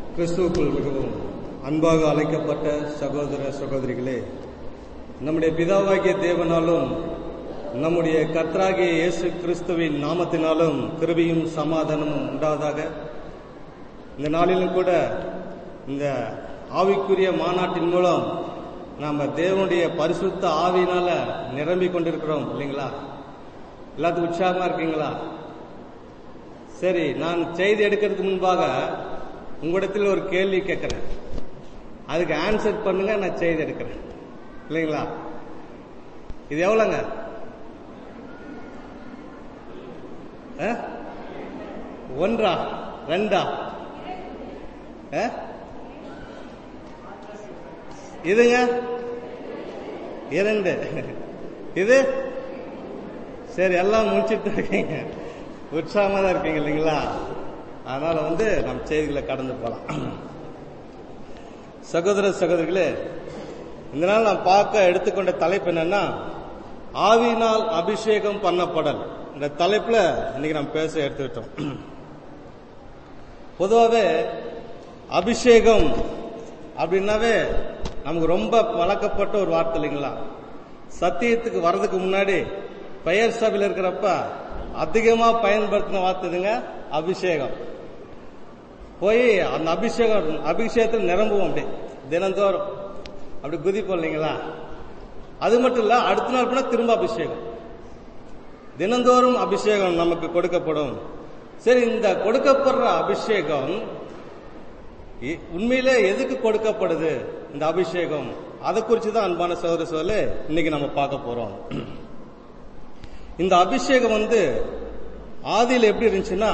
கிறிஸ்துவுக்குள் மிகவும் அன்பாக அழைக்கப்பட்ட சகோதர சகோதரிகளே நம்முடைய பிதாவாகிய தேவனாலும் நம்முடைய கர்த்தராகிய இயேசு கிறிஸ்துவின் நாமத்தினாலும் கிருபியும் சமாதானமும் உண்டாவதாக இந்த நாளிலும் கூட இந்த ஆவிக்குரிய மாநாட்டின் மூலம் நாம தேவனுடைய பரிசுத்த ஆவியினால நிரம்பி கொண்டிருக்கிறோம் இல்லைங்களா எல்லாத்துக்கும் உற்சாகமா இருக்கீங்களா சரி நான் செய்தி எடுக்கிறதுக்கு முன்பாக உங்களிடத்தில் ஒரு கேள்வி கேட்கிறேன் அதுக்கு ஆன்சர் பண்ணுங்க நான் செய்தி எடுக்கிறேன் இல்லைங்களா இது எவ்வளோங்க ஆ? ஒன்றா ரெண்டா ஆ? இதுங்க இரண்டு இது சரி எல்லாம் முடிச்சிட்டு இருக்கீங்க உற்சாகமா தான் இருக்கீங்க இல்லைங்களா அதனால வந்து நம்ம செய்திகளை கடந்து போலாம் சகோதர சகோதரிகளே இந்த நாள் நான் பார்க்க எடுத்துக்கொண்ட தலைப்பு என்னன்னா ஆவியினால் அபிஷேகம் பண்ணப்படல் இந்த தலைப்புல இன்னைக்கு நம்ம பேச எடுத்துக்கிட்டோம் பொதுவாகவே அபிஷேகம் அப்படின்னாவே நமக்கு ரொம்ப பழக்கப்பட்ட ஒரு வார்த்தை இல்லைங்களா சத்தியத்துக்கு வர்றதுக்கு முன்னாடி பெயர் சபையில் இருக்கிறப்ப அதிகமா பயன்படுத்தின வார்த்தைதுங்க அபிஷேகம் போய் அந்த அபிஷேகம் அபிஷேகத்தில் நிரம்புவோம் அப்படி தினந்தோறும் அப்படி குதிப்போம் இல்லைங்களா அது மட்டும் இல்ல அடுத்த நாள் கூட திரும்ப அபிஷேகம் தினந்தோறும் அபிஷேகம் நமக்கு கொடுக்கப்படும் சரி இந்த கொடுக்கப்படுற அபிஷேகம் இ- உண்மையிலே எதுக்கு கொடுக்கப்படுது இந்த அபிஷேகம் அதை குறித்து தான் அன்பான சகோதர சொல்ல இன்னைக்கு நம்ம பார்க்க போறோம் இந்த அபிஷேகம் வந்து ஆதியில் எப்படி இருந்துச்சுன்னா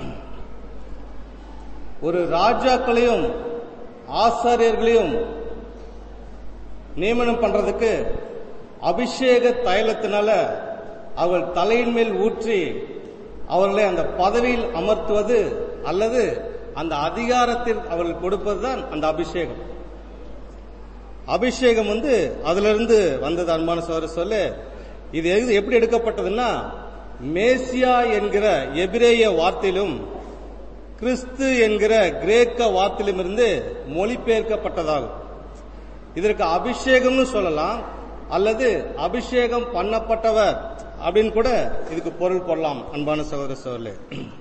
ஒரு ராஜாக்களையும் ஆசாரியர்களையும் நியமனம் பண்றதுக்கு அபிஷேக தைலத்தினால அவர்கள் தலையின் மேல் ஊற்றி அவர்களை அந்த பதவியில் அமர்த்துவது அல்லது அந்த அதிகாரத்தில் அவர்கள் கொடுப்பதுதான் அந்த அபிஷேகம் அபிஷேகம் வந்து அதிலிருந்து வந்தது அன்பான சோதர சொல்ல இது எது- எப்படி எடுக்கப்பட்டதுன்னா மேசியா என்கிற எபிரேய வார்த்தையிலும் கிறிஸ்து என்கிற கிரேக்க வார்த்தையிலும் இருந்து மொழிபெயர்க்கப்பட்டதாகும் இதற்கு அபிஷேகம்னு சொல்லலாம் அல்லது அபிஷேகம் பண்ணப்பட்டவர் அப்படின்னு கூட இதுக்கு பொருள் கொள்ளலாம் அன்பான சகோதர சோழர்களே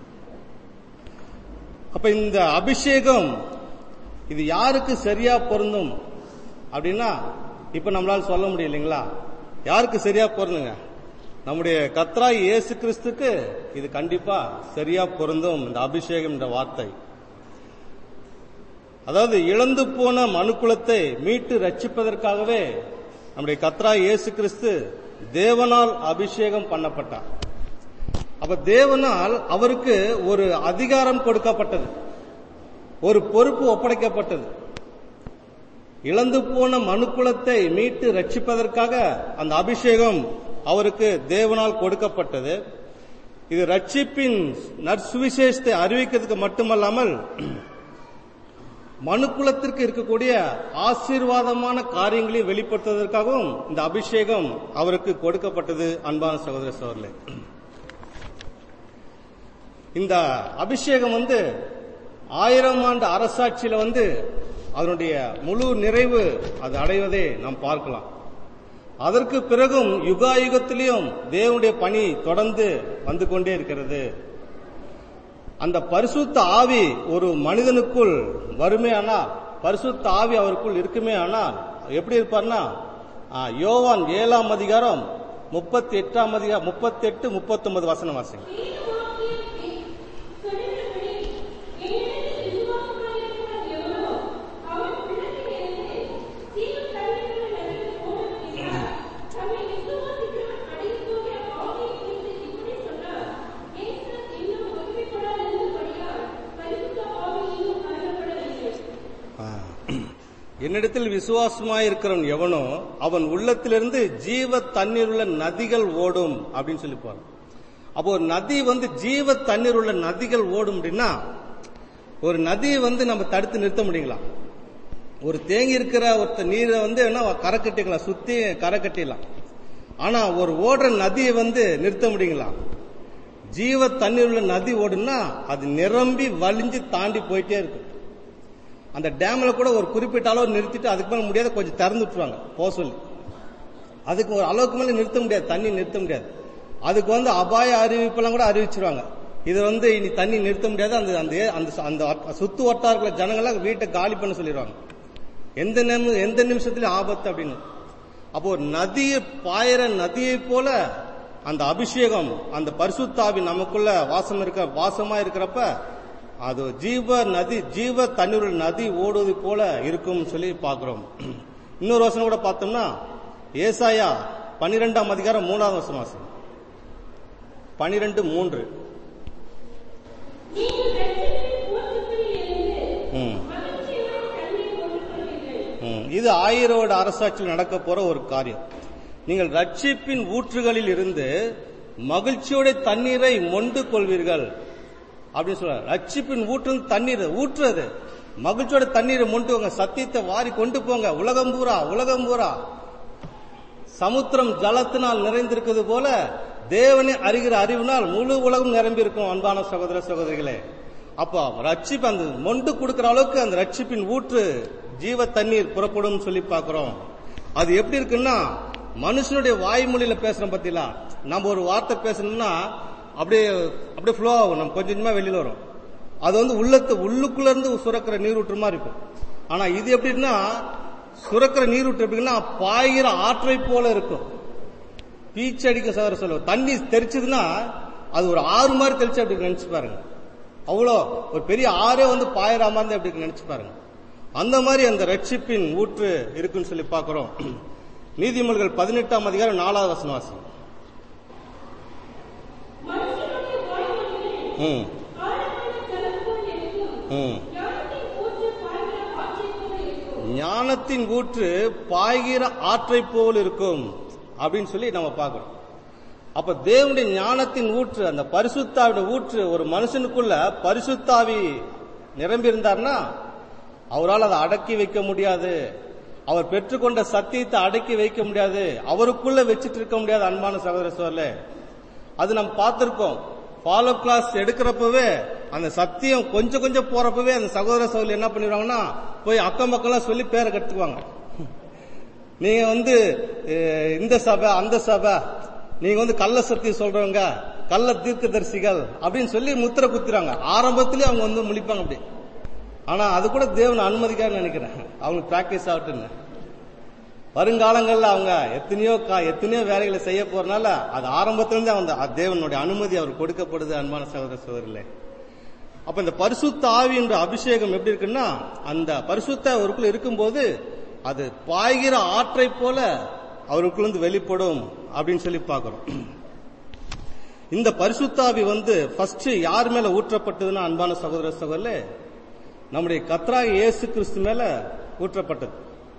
அப்ப இந்த அபிஷேகம் இது யாருக்கு சரியா பொருந்தும் அப்படின்னா இப்ப நம்மளால சொல்ல முடியும் இல்லைங்களா யாருக்கு சரியா பொருந்துங்க நம்முடைய கத்ராய் இயேசு கிறிஸ்துக்கு இது கண்டிப்பா சரியா பொருந்தும் இந்த அபிஷேகம் என்ற வார்த்தை அதாவது இழந்து போன மனுக்குலத்தை மீட்டு ரட்சிப்பதற்காகவே நம்முடைய கத்ராய் இயேசு கிறிஸ்து தேவனால் அபிஷேகம் பண்ணப்பட்டார் அப்ப தேவனால் அவருக்கு ஒரு அதிகாரம் கொடுக்கப்பட்டது ஒரு பொறுப்பு ஒப்படைக்கப்பட்டது இழந்து போன மனுக்குலத்தை மீட்டு ரட்சிப்பதற்காக அந்த அபிஷேகம் அவருக்கு தேவனால் கொடுக்கப்பட்டது இது ரட்சிப்பின் நற்சுவிசேஷத்தை அறிவிக்கிறதுக்கு மட்டுமல்லாமல் மனுக்குலத்திற்கு இருக்கக்கூடிய ஆசீர்வாதமான காரியங்களை வெளிப்படுத்துவதற்காகவும் இந்த அபிஷேகம் அவருக்கு கொடுக்கப்பட்டது அன்பான சகோதர சோழர்களே இந்த அபிஷேகம் வந்து ஆயிரம் ஆண்டு அரசாட்சியில வந்து அதனுடைய முழு நிறைவு அது அடைவதை நாம் பார்க்கலாம் அதற்கு பிறகும் யுகாயுகத்திலையும் தேவனுடைய பணி தொடர்ந்து வந்து கொண்டே இருக்கிறது அந்த பரிசுத்த ஆவி ஒரு மனிதனுக்குள் வருமே ஆனால் பரிசுத்த ஆவி அவருக்குள் இருக்குமே ஆனால் எப்படி இருப்பார்னா ஆ, யோவான் ஏழாம் அதிகாரம் முப்பத்தி எட்டாம் அதிகாரம் முப்பத்தி எட்டு முப்பத்தி ஒன்பது வசனம் வாசிங்க ஆ. என்னிடத்தில் விசுவாசமாய் இருக்கிறவன் எவனோ அவன் உள்ளத்திலிருந்து ஜீவ தண்ணீர் உள்ள நதிகள் ஓடும் அப்படின்னு சொல்லி போறான் அப்போ ஒரு நதி வந்து ஜீவ தண்ணீர் உள்ள நதிகள் ஓடும் அப்படின்னா ஒரு நதியை வந்து நம்ம தடுத்து நிறுத்த முடியுங்களா ஒரு தேங்கி இருக்கிற ஒருத்த நீரை வந்து என்ன கரை கட்டிக்கலாம் சுத்தி கரை கட்டிடலாம் ஆனா ஒரு ஓடுற நதியை வந்து நிறுத்த முடியுங்களா ஜீவ தண்ணீர் உள்ள நதி ஓடுனா அது நிரம்பி வலிஞ்சு தாண்டி போயிட்டே இருக்கு அந்த டேம்ல கூட ஒரு குறிப்பிட்ட அளவு நிறுத்திட்டு அதுக்கு மேல முடியாத கொஞ்சம் திறந்து விட்டுருவாங்க போக சொல்லி அதுக்கு ஒரு அளவுக்கு மேல நிறுத்த முடியாது தண்ணி நிறுத்த முடியாது அதுக்கு வந்து அபாய அறிவிப்பெல்லாம் கூட அறிவிச்சிருவாங்க இது வந்து இனி தண்ணி நிறுத்த முடியாது அந்த அந்த அந்த அந்த வட்ட- சுத்து வட்டாரங்கள ஜனங்களாம் வீட்டை காலி பண்ண சொல்லிடுவாங்க எந்த நிமி எந்த நிமிஷத்துலயும் ஆபத்து அப்படின்னு அப்போ ஒரு நதியை பாயிற நதியை போல அந்த அபிஷேகம் அந்த பரிசுத்தாவி நமக்குள்ள வாசம் இருக்க வாசமா இருக்கிறப்ப அது ஜீவ நதி ஜீவ தண்ணீர் நதி ஓடுவது போல இருக்கும் சொல்லி பார்க்கிறோம் இன்னொரு வசனம் கூட பார்த்தோம்னா ஏசாயா பன்னிரெண்டாம் அதிகாரம் மூணாவது வசனம் வாசம் பனிரெண்டு மூன்று நீங்கள் ரட்சிப்பின் ஊற்றுகளில் இருந்து ம் மகிழ்ச்சியான தண்ணீர் கொண்டு வருவீர்கள். ம். இது ஆயிரோட அரசாட்சியில் நடக்க போற ஒரு காரியம் நீங்கள் ரட்சிப்பின் ஊற்றுகளில் இருந்து மகிழ்ச்சியோட தண்ணீரை மொண்டு கொள்வீர்கள் அப்படின்னு சொல்ற ரட்சிப்பின் ஊற்று தண்ணீர் ஊற்றுறது மகிழ்ச்சியோட தண்ணீரை மொண்டு போங்க சத்தியத்தை வாரி கொண்டு போங்க உலகம் பூரா உலகம் பூரா சமுத்திரம் ஜலத்தினால் நிறைந்திருக்கிறது போல தேவனை அறிகிற அறிவினால் முழு உலகம் நிரம்பி இருக்கும் அன்பான சகோதர சகோதரிகளே அப்போ ரட்சிப்பு அந்த மொண்டு கொடுக்கிற அளவுக்கு அந்த ரட்சிப்பின் ஊற்று ஜீவ தண்ணீர் புறப்படும் சொல்லி பார்க்கிறோம் அது எப்படி இருக்குன்னா மனுஷனுடைய வாய்மொழியில பேசுறோம் பத்திலா நம்ம ஒரு வார்த்தை பேசணும்னா அப்படியே அப்படியே ஃப்ளோ ஆகும் நம்ம கொஞ்சம் கொஞ்சமா வெளியில வரும் அது வந்து உள்ளத்து உள்ளுக்குள்ள இருந்து சுரக்கிற நீரூற்று மாதிரி இருக்கும் ஆனா இது எப்படின்னா சுரக்கிற நீரூற்று எப்படின்னா பாயிற ஆற்றை போல இருக்கும் பீச்சு அடிக்க சகர சொல்லுவோம் தண்ணி தெரிச்சதுன்னா அது ஒரு ஆறு மாதிரி தெரிச்சு அப்படி நினைச்சு பாருங்க அவ்வளோ ஒரு பெரிய ஆறே வந்து பாயிற மாதிரி அப்படி நினைச்சு பாருங்க அந்த மாதிரி அந்த ரட்சிப்பின் ஊற்று இருக்குன்னு சொல்லி பார்க்கிறோம் நீதிமொழிகள் பதினெட்டாம் அதிகாரம் நாலாவது வசனம் வாசி மனுஷனுடைய வாய்மொழிகளில் ம் ஆழமான கடல் போல் இருக்கும். ம் ஞானத்தின் ஊற்று பாய்கிற ஆற்றைப் போல இருக்கும். ஞானத்தின் ஊற்று பாய்கிற ஆற்றை போல் இருக்கும் அப்படின்னு சொல்லி நம்ம பார்க்கிறோம் அப்ப தேவனுடைய ஞானத்தின் ஊற்று அந்த பரிசுத்தாவிட ஊற்று ஒரு மனுஷனுக்குள்ள பரிசுத்தாவி நிரம்பி இருந்தார்னா அவரால் அதை அடக்கி வைக்க முடியாது அவர் பெற்றுக்கொண்ட சத்தியத்தை அடக்கி வைக்க முடியாது அவருக்குள்ள வச்சிட்டு இருக்க முடியாது அன்பான சகோதர சோழ அது நம்ம பார்த்திருக்கோம் ஃபாலோ கிளாஸ் எடுக்கிறப்பவே அந்த சத்தியம் கொஞ்சம் கொஞ்சம் போறப்பவே அந்த சகோதர சகோதரி என்ன பண்ணிடுவாங்கன்னா போய் அக்கம் பக்கம்லாம் சொல்லி பேரை கட்டுக்குவாங்க நீங்க வந்து அஹ், இந்த சபை அந்த சபை நீங்க வந்து கள்ள சத்தியம் சொல்றவங்க கள்ள தீர்க்கதரிசிகள் அப்படின்னு சொல்லி முத்திரை குத்துறாங்க ஆரம்பத்திலே அவங்க வந்து முழிப்பாங்க அப்படி ஆனா அது கூட தேவன் அனுமதிக்கான்னு நினைக்கிறேன் அவங்களுக்கு பிராக்டிஸ் ஆகட்டுன்னு வருங்காலங்கள்ல அவங்க எத்தனையோ கா- எத்தனையோ வேலைகளை செய்ய போறனால அது ஆரம்பத்திலிருந்து அந்த அது தேவனுடைய அனுமதி அவர் கொடுக்கப்படுது அன்பான சகோதர சகோதரிகளே அப்ப இந்த பரிசுத்த ஆவி என்ற அபிஷேகம் எப்படி இருக்குன்னா அந்த பரிசுத்த அவருக்குள்ள இருக்கும்போது அது பாய்கிற ஆற்றை போல அவருக்குள்ள வெளிப்படும் அப்படின்னு சொல்லி பார்க்கிறோம் இந்த பரிசுத்தாவி வந்து ஃபர்ஸ்ட் யார் மேல ஊற்றப்பட்டதுன்னா அன்பான சகோதர சகோதரே நம்முடைய கத்ராக இயேசு கிறிஸ்து மேல ஊற்றப்பட்டது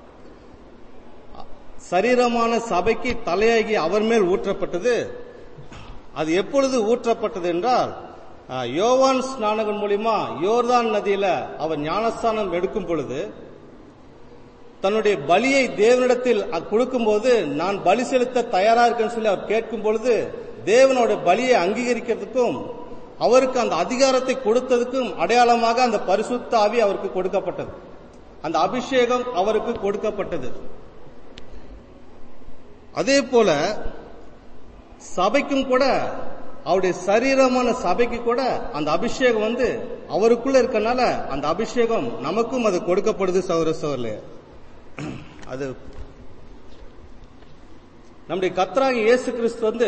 சரீரமான சபைக்கு தலையாகி அவர் மேல் ஊற்றப்பட்டது அது எப்பொழுது ஊற்றப்பட்டது என்றால் அஹ், யோவான் ஸ்நானகன் மூலியமா யோர்தான் நதியில அவர் ஞானஸ்தானம் எடுக்கும் பொழுது தன்னுடைய பலியை தேவனிடத்தில் அ- கொடுக்கும்போது நான் பலி செலுத்த தயாரா இருக்கேன்னு சொல்லி அவர் கேட்கும் பொழுது தேவனோட பலியை அங்கீகரிக்கிறதுக்கும் அவருக்கு அந்த அதிகாரத்தை கொடுத்ததுக்கும் அடையாளமாக அந்த பரிசுத்த ஆவி அவருக்கு கொடுக்கப்பட்டது அந்த அபிஷேகம் அவருக்கு கொடுக்கப்பட்டது அதே போல சபைக்கும் கூட அவருடைய சரீரமான சபைக்கு கூட அந்த அபிஷேகம் வந்து அவருக்குள்ள இருக்கனால அந்த அபிஷேகம் நமக்கும் அது கொடுக்கப்படுது சௌர சோர்ல அது நம்முடைய கத்ராகி இயேசு கிறிஸ்து வந்து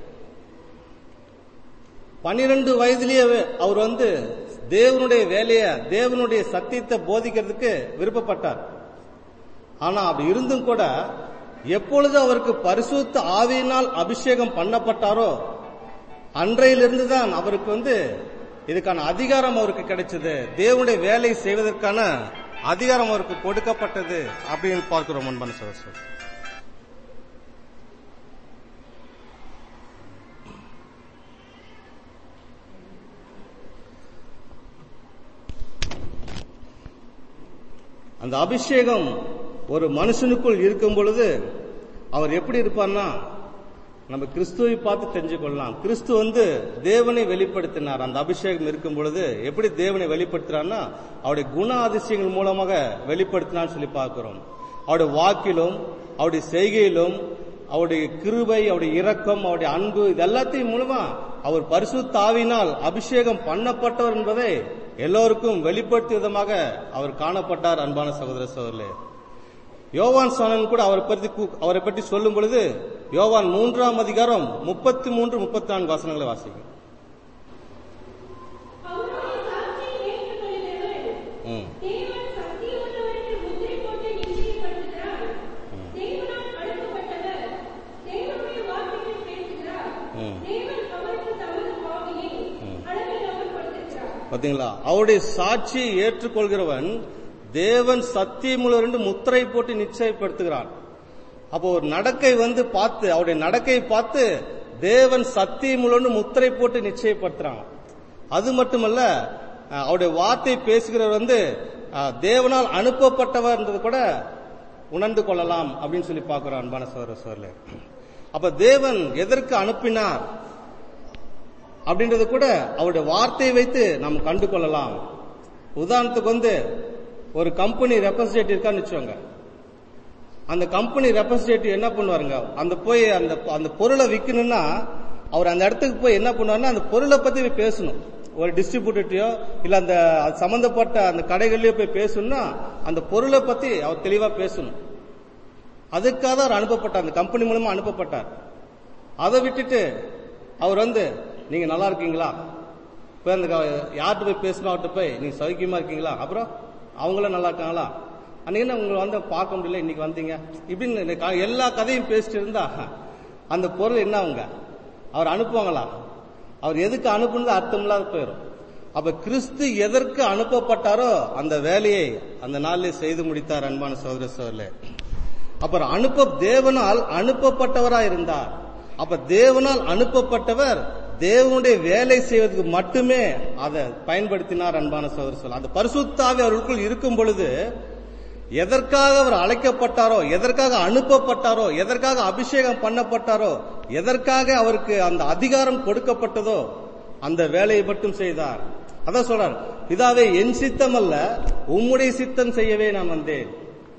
பன்னிரண்டு வயதிலேயே அவர் வந்து தேவனுடைய வேலைய தேவனுடைய சத்தியத்தை போதிக்கிறதுக்கு விருப்பப்பட்டார் ஆனா அப்படி இருந்தும் கூட எப்பொழுது அவருக்கு பரிசுத்த ஆவியினால் அபிஷேகம் பண்ணப்பட்டாரோ அன்றையிலிருந்து தான் அவருக்கு வந்து இதுக்கான அதிகாரம் அவருக்கு கிடைச்சது தேவனுடைய வேலை செய்வதற்கான அதிகாரம் அவருக்கு கொடுக்கப்பட்டது அப்படின்னு பார்க்கிறோம் அன்பான சகோதரர் அந்த அபிஷேகம் ஒரு மனுஷனுக்குள் இருக்கும் பொழுது அவர் எப்படி இருப்பார்னா நம்ம கிறிஸ்துவை பார்த்து தெரிஞ்சு கொள்ளலாம் கிறிஸ்து வந்து தேவனை வெளிப்படுத்தினார் அந்த அபிஷேகம் இருக்கும் பொழுது எப்படி தேவனை வெளிப்படுத்துறாருன்னா அவருடைய குண அதிசயங்கள் மூலமாக வெளிப்படுத்தினான்னு சொல்லி பார்க்கிறோம் அவருடைய வாக்கிலும் அவருடைய செய்கையிலும் அவருடைய கிருபை அவருடைய இரக்கம் அவருடைய அன்பு இது எல்லாத்தையும் மூலமா அவர் பரிசுத்தாவினால் அபிஷேகம் பண்ணப்பட்டவர் என்பதை எல்லோருக்கும் வெளிப்படுத்திய விதமாக அவர் காணப்பட்டார் அன்பான சகோதர சகோதரர்களே யோவான் சாணன் கூட அவரை பற்றி கூ- அவரை பற்றி சொல்லும் பொழுது யோவான் மூன்றாம் அதிகாரம் முப்பத்தி மூன்று முப்பத்தி நான்கு வாசனங்களை வாசிக்கும் அவருடைய சாட்சியை ஏற்றுக்கொள்கிறவன் ம். தேவன் சத்தியமுள்ளவர் என்று முத்திரை போட்டு நிச்சயப்படுத்துகிறார். தேவனால் அனுப்பப்பட்டவர் தேவனுடைய வார்த்தைகள் பேசுகிறார். ம். தேவன் அவருக்கு தமது ஆவியை அளவில்லாமல் கொடுத்திருக்கிறார். பாத்தீங்களா அவருடைய சாட்சியை ஏற்றுக்கொள்கிறவன் தேவன் சத்தியமுள்ளவர் என்று முத்திரை போட்டு நிச்சயப்படுத்துகிறான் அப்போ ஒரு நடக்கை வந்து பார்த்து அவருடைய நடக்கையை பார்த்து தேவன் சத்தியமுள்ளன்னு முத்திரை போட்டு நிச்சயப்படுத்துறான் அது மட்டுமல்ல அஹ், அவருடைய வார்த்தை பேசுகிறவர் வந்து அஹ், தேவனால் அனுப்பப்பட்டவர்ன்றது கூட உணர்ந்து கொள்ளலாம் அப்படின்னு சொல்லி பார்க்கிறோம் அன்பான சோதர சோழர்களே அப்ப தேவன் எதற்கு அனுப்பினார் அப்படின்றது கூட அவருடைய வார்த்தையை வைத்து நாம் கண்டு கொள்ளலாம் உதாரணத்துக்கு வந்து ஒரு கம்பெனி ரெப்ரசன்டேட்டிவ் இருக்கான்னு வச்சுக்கோங்க அந்த கம்பெனி ரெப்ரசன்டேட்டிவ் என்ன பண்ணுவாருங்க அந்த போய் அந்த அந்த பொருளை விற்கணும்னா அவர் அந்த இடத்துக்கு போய் என்ன பண்ணுவாருன்னா அந்த பொருளை பத்தி பேசணும் ஒரு டிஸ்ட்ரிபியூட்டர்டையோ இல்ல அந்த அது சம்பந்தப்பட்ட அந்த கடைகள்லயோ போய் பேசணும்னா அந்த பொருளை பத்தி அவர் தெளிவா பேசணும் அதுக்காக தான் அவர் அனுப்பப்பட்டார் அந்த கம்பெனி மூலமா அனுப்பப்பட்டார் அதை விட்டுட்டு அவர் வந்து நீங்க நல்லா இருக்கீங்களா போய் அந்த க- யார்கிட்ட போய் பேசணும் அவர்கிட்ட போய் நீங்க சௌக்கியமா இருக்கீங்களா அப்புறம் அவங்களும் நல்லா இருக்காங்களா அன்னைக்கு என்ன உங்களை வந்து பார்க்க முடியல இன்னைக்கு வந்தீங்க இப்படின்னு இந்த க- எல்லா கதையும் பேசிட்டு இருந்தா அந்த பொருள் என்ன அவங்க அவர் அனுப்புவாங்களா அவர் எதுக்கு அனுப்புனது அர்த்தம் இல்லாத போயிடும் அப்ப கிறிஸ்து எதற்கு அனுப்பப்பட்டாரோ அந்த வேலையை அந்த நாளிலே செய்து முடித்தார் அன்பான சகோதர சோதரே அப்புறம் அனுப்ப தேவனால் அனுப்பப்பட்டவரா இருந்தார் அப்ப தேவனால் அனுப்பப்பட்டவர் தேவனுடைய வேலை செய்வதற்கு மட்டுமே அதை பயன்படுத்தினார் அன்பான சகோதர சொல்ல அந்த பரிசுத்தாவி அவர்களுக்குள் இருக்கும் பொழுது எதற்காக அவர் அழைக்கப்பட்டாரோ எதற்காக அனுப்பப்பட்டாரோ எதற்காக அபிஷேகம் பண்ணப்பட்டாரோ எதற்காக அவருக்கு அந்த அதிகாரம் கொடுக்கப்பட்டதோ அந்த வேலையை மட்டும் செய்தார் அதான் சொல்றார் பிதாவே என் சித்தம் அல்ல உம்முடைய சித்தம் செய்யவே நான் வந்தேன்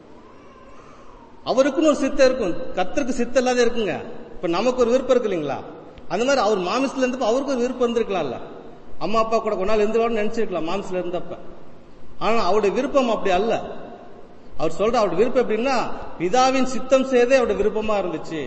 அவருக்குன்னு ஒரு சித்தம் இருக்கும் கத்தருக்கு சித்தம் இல்லாத இருக்குங்க இப்ப நமக்கு ஒரு விருப்பம் இருக்கு இல்லைங்களா அந்த மாதிரி அவர் மாமிசத்துல இருந்தப்ப அவருக்கு ஒரு விருப்பம் இருந்திருக்கலாம்ல அம்மா அப்பா கூட கொஞ்ச நாள் இருந்து நினைச்சிருக்கலாம் மாமிசத்துல இருந்தப்ப ஆனா அவருடைய விருப்பம் அப்படி அல்ல அவர் சொல்ற அவருடைய விருப்பம் எப்படின்னா பிதாவின் சித்தம் செய்தே அவருடைய விருப்பமா இருந்துச்சு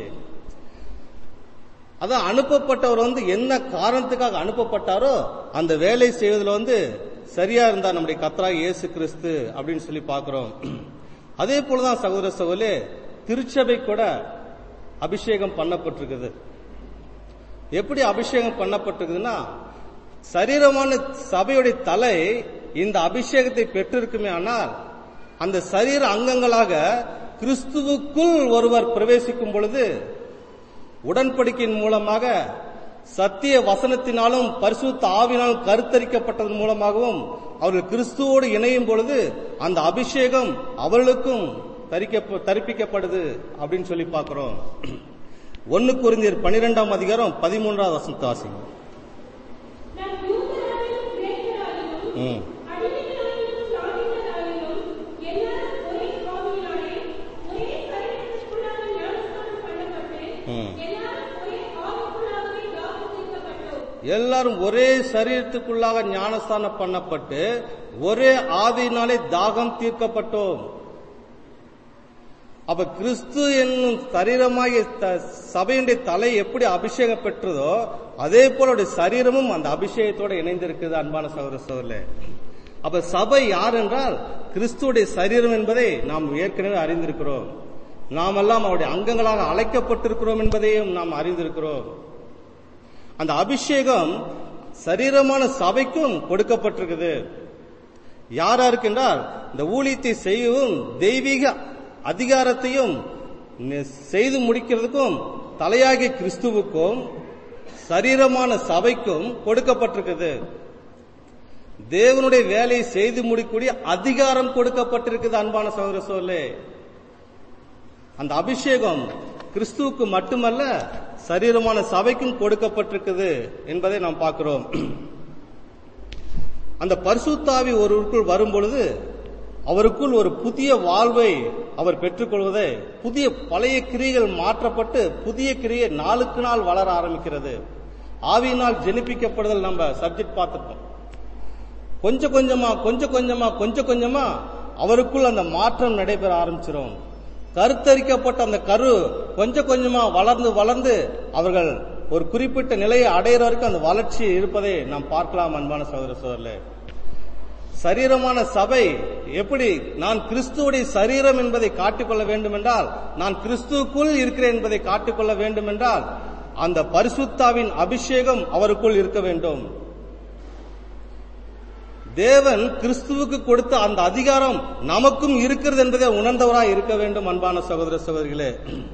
அதான் அனுப்பப்பட்டவர் வந்து என்ன காரணத்துக்காக அனுப்பப்பட்டாரோ அந்த வேலை செய்வதில் வந்து சரியா இருந்தா நம்முடைய கத்தராக இயேசு கிறிஸ்து அப்படின்னு சொல்லி பார்க்கிறோம் அதே போலதான் சகோதர சகோதரே திருச்சபை கூட அபிஷேகம் பண்ணப்பட்டிருக்குது எப்படி அபிஷேகம் பண்ணப்பட்டிருக்குதுன்னா சரீரமான சபையுடைய தலை இந்த அபிஷேகத்தை பெற்றிருக்குமே ஆனால் அந்த சரீர அங்கங்களாக கிறிஸ்துவுக்குள் ஒருவர் பிரவேசிக்கும் பொழுது உடன்படிக்கையின் மூலமாக சத்திய வசனத்தினாலும் பரிசுத்த ஆவினாலும் கருத்தரிக்கப்பட்டதன் மூலமாகவும் அவர்கள் கிறிஸ்துவோடு இணையும் பொழுது அந்த அபிஷேகம் அவர்களுக்கும் தரிக்க தரிப்பிக்கப்படுது அப்படின்னு சொல்லி பார்க்கிறோம் ஒன்னு குறிந்தியர் பனிரெண்டாம் அதிகாரம் பதிமூன்றாவது வசனத்தை வாசிங்க நாம் யூதராகிலும் கிரேக்கராகிலும் ம். அடிமைகளாகிலும் சுவாமிகளாகிலும் எல்லாரும் ஒரே ஆவியினாலே ஒரே சரீரத்திற்குள்ளாக ஞானஸ்நானம் பண்ணப்பட்டு ம். எல்லாரும் ஒரே ஆவிக்குள்ளாகவே தாகம் தீர்க்கப்பட்டோம் எல்லாரும் ஒரே சரீரத்துக்குள்ளாக ஞானஸ்தானம் பண்ணப்பட்டு ஒரே ஆவியினாலே தாகம் தீர்க்கப்பட்டோம் அப்ப கிறிஸ்து என்னும் சரீரமாகிய த- சபையுடைய தலை எப்படி அபிஷேகம் பெற்றதோ அதே போல அவருடைய சரீரமும் அந்த அபிஷேகத்தோட இணைந்திருக்குது அன்பான சகோதர சோதரே அப்ப சபை யார் என்றால் கிறிஸ்துவுடைய சரீரம் என்பதை நாம் ஏற்கனவே அறிந்திருக்கிறோம் நாமெல்லாம் அவருடைய அங்கங்களாக அழைக்கப்பட்டிருக்கிறோம் என்பதையும் நாம் அறிந்திருக்கிறோம் அந்த அபிஷேகம் சரீரமான சபைக்கும் கொடுக்கப்பட்டிருக்குது யாரா இருக்கின்றால் இந்த ஊழியத்தை செய்யவும் தெய்வீக அதிகாரத்தையும் நி- செய்து முடிக்கிறதுக்கும் தலையாகிய கிறிஸ்துவுக்கும் சரீரமான சபைக்கும் கொடுக்கப்பட்டிருக்குது தேவனுடைய வேலையை செய்து முடிக்கக்கூடிய அதிகாரம் கொடுக்கப்பட்டிருக்குது அன்பான சகோதர சோழே அந்த அபிஷேகம் கிறிஸ்துவுக்கு மட்டுமல்ல சரீரமான சபைக்கும் கொடுக்கப்பட்டிருக்குது என்பதை நாம் பார்க்கிறோம் அந்த பரிசுத்தாவி ஒருவருக்குள் வரும் பொழுது அவருக்குள் ஒரு புதிய வாழ்வை அவர் பெற்றுக்கொள்வதை புதிய பழைய கிரியைகள் மாற்றப்பட்டு புதிய கிரியை நாளுக்கு நாள் வளர ஆரம்பிக்கிறது ஆவியினால் ஜெனிப்பிக்கப்படுதல் நம்ம சப்ஜெக்ட் பார்த்துருப்போம் கொஞ்சம் கொஞ்சமா கொஞ்சம் கொஞ்சமா கொஞ்சம் கொஞ்சமா அவருக்குள் அந்த மாற்றம் நடைபெற ஆரம்பிச்சிடும் கருத்தரிக்கப்பட்ட அந்த கரு கொஞ்சம் கொஞ்சமா வளர்ந்து வளர்ந்து அவர்கள் ஒரு குறிப்பிட்ட நிலையை அடையிற வரைக்கும் அந்த வளர்ச்சி இருப்பதை நாம் பார்க்கலாம் அன்பான சகோதர சோதரர்களே சரீரமான சபை எப்படி நான் கிறிஸ்துவுடைய சரீரம் என்பதை காட்டிக்கொள்ள வேண்டும் என்றால் நான் கிறிஸ்துவுக்குள் இருக்கிறேன் என்பதை காட்டிக்கொள்ள வேண்டும் என்றால் அந்த பரிசுத்தாவின் அபிஷேகம் அவருக்குள் இருக்க வேண்டும் தேவன் கிறிஸ்துவுக்கு கொடுத்த அந்த அதிகாரம் நமக்கும் இருக்கிறது என்பதை உணர்ந்தவராய் இருக்க வேண்டும் அன்பான சகோதர சகோதரிகளே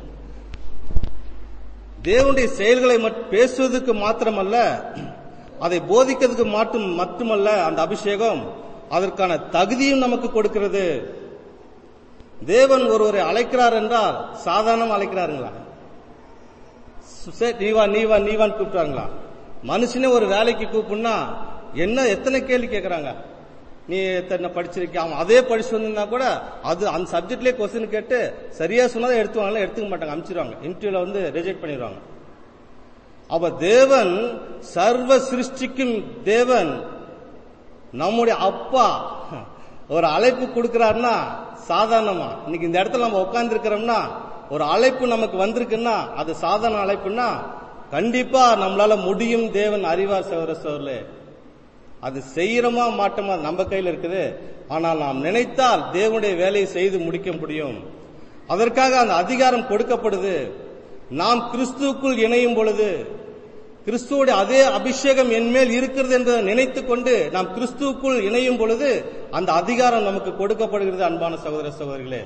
தேவனுடைய செயல்களை மட்- பேசுவதற்கு மாத்திரமல்ல அதை போதிக்கிறதுக்கு மட்டும் மட்டுமல்ல அந்த அபிஷேகம் அதற்கான தகுதியும் நமக்கு கொடுக்கிறது தேவன் ஒருவரை அழைக்கிறார் என்றால் சாதாரணம் அழைக்கிறாருங்களா சரி, நீ வா நீ வா நீ வான்னு கூப்பிட்டாங்களா மனுஷனே ஒரு வேலைக்கு கூப்பிடுனா என்ன எத்தனை கேள்வி கேட்கறாங்க நீ எத்தனை படிச்சிருக்கிய அவன் அதே படிச்சு வந்திருந்தா கூட அது அந்த சப்ஜெக்ட்லயே கொஸ்டின் கேட்டு சரியா சொன்னதை எடுத்துவாங்க எடுத்துக்க மாட்டாங்க அனுப்பிச்சிருவாங்க இன்டர்வியூல வந்து ரிஜெக்ட் பண்ணிடுவாங்க அப்ப தேவன் சர்வ சிருஷ்டிக்கும் தேவன் நம்முடைய அப்பா ஒரு அழைப்பு கொடுக்கிறாருன்னா சாதாரணமா இன்னைக்கு இந்த இடத்துல நம்ம உட்கார்ந்து இருக்கிறோம்னா ஒரு அழைப்பு நமக்கு வந்திருக்குன்னா அது சாதாரண அழைப்புன்னா கண்டிப்பா நம்மளால முடியும் தேவன் அறிவார் சகோதர சோர்லே அது செய்யறோமா மாட்டோமா அது நம்ம கையில் இருக்குது ஆனால் நாம் நினைத்தால் தேவனுடைய வேலையை செய்து முடிக்க முடியும் அதற்காக அந்த அதிகாரம் கொடுக்கப்படுது நாம் கிறிஸ்துவுக்குள் இணையும் பொழுது கிறிஸ்துவோட அதே அபிஷேகம் என் மேல் இருக்கிறது என்பதை நினைத்துக் கொண்டு நாம் கிறிஸ்துவுக்குள் இணையும் பொழுது அந்த அதிகாரம் நமக்கு கொடுக்கப்படுகிறது அன்பான சகோதர சகோதரிகளே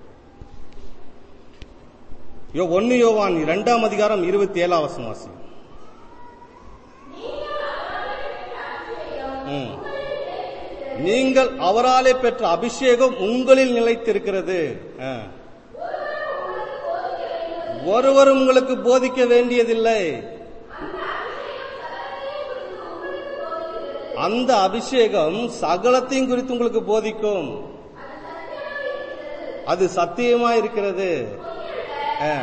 யோ ஒன்னு யோவான் இரண்டாம் அதிகாரம் இருபத்தி ஏழாம் வசனம் வாசி ம். நீங்கள் அவராலே பெற்ற அபிஷேகம் உங்களில் நிலைத்திருக்கிறது ஆ. ஒருவர் உங்களுக்கு போதிக்க வேண்டியதில்லை அந்த அபிஷேகம் சகலத்தையும் குறித்து உங்களுக்கு போதிக்கும் அது சத்தியமா இருக்கிறது ஆ.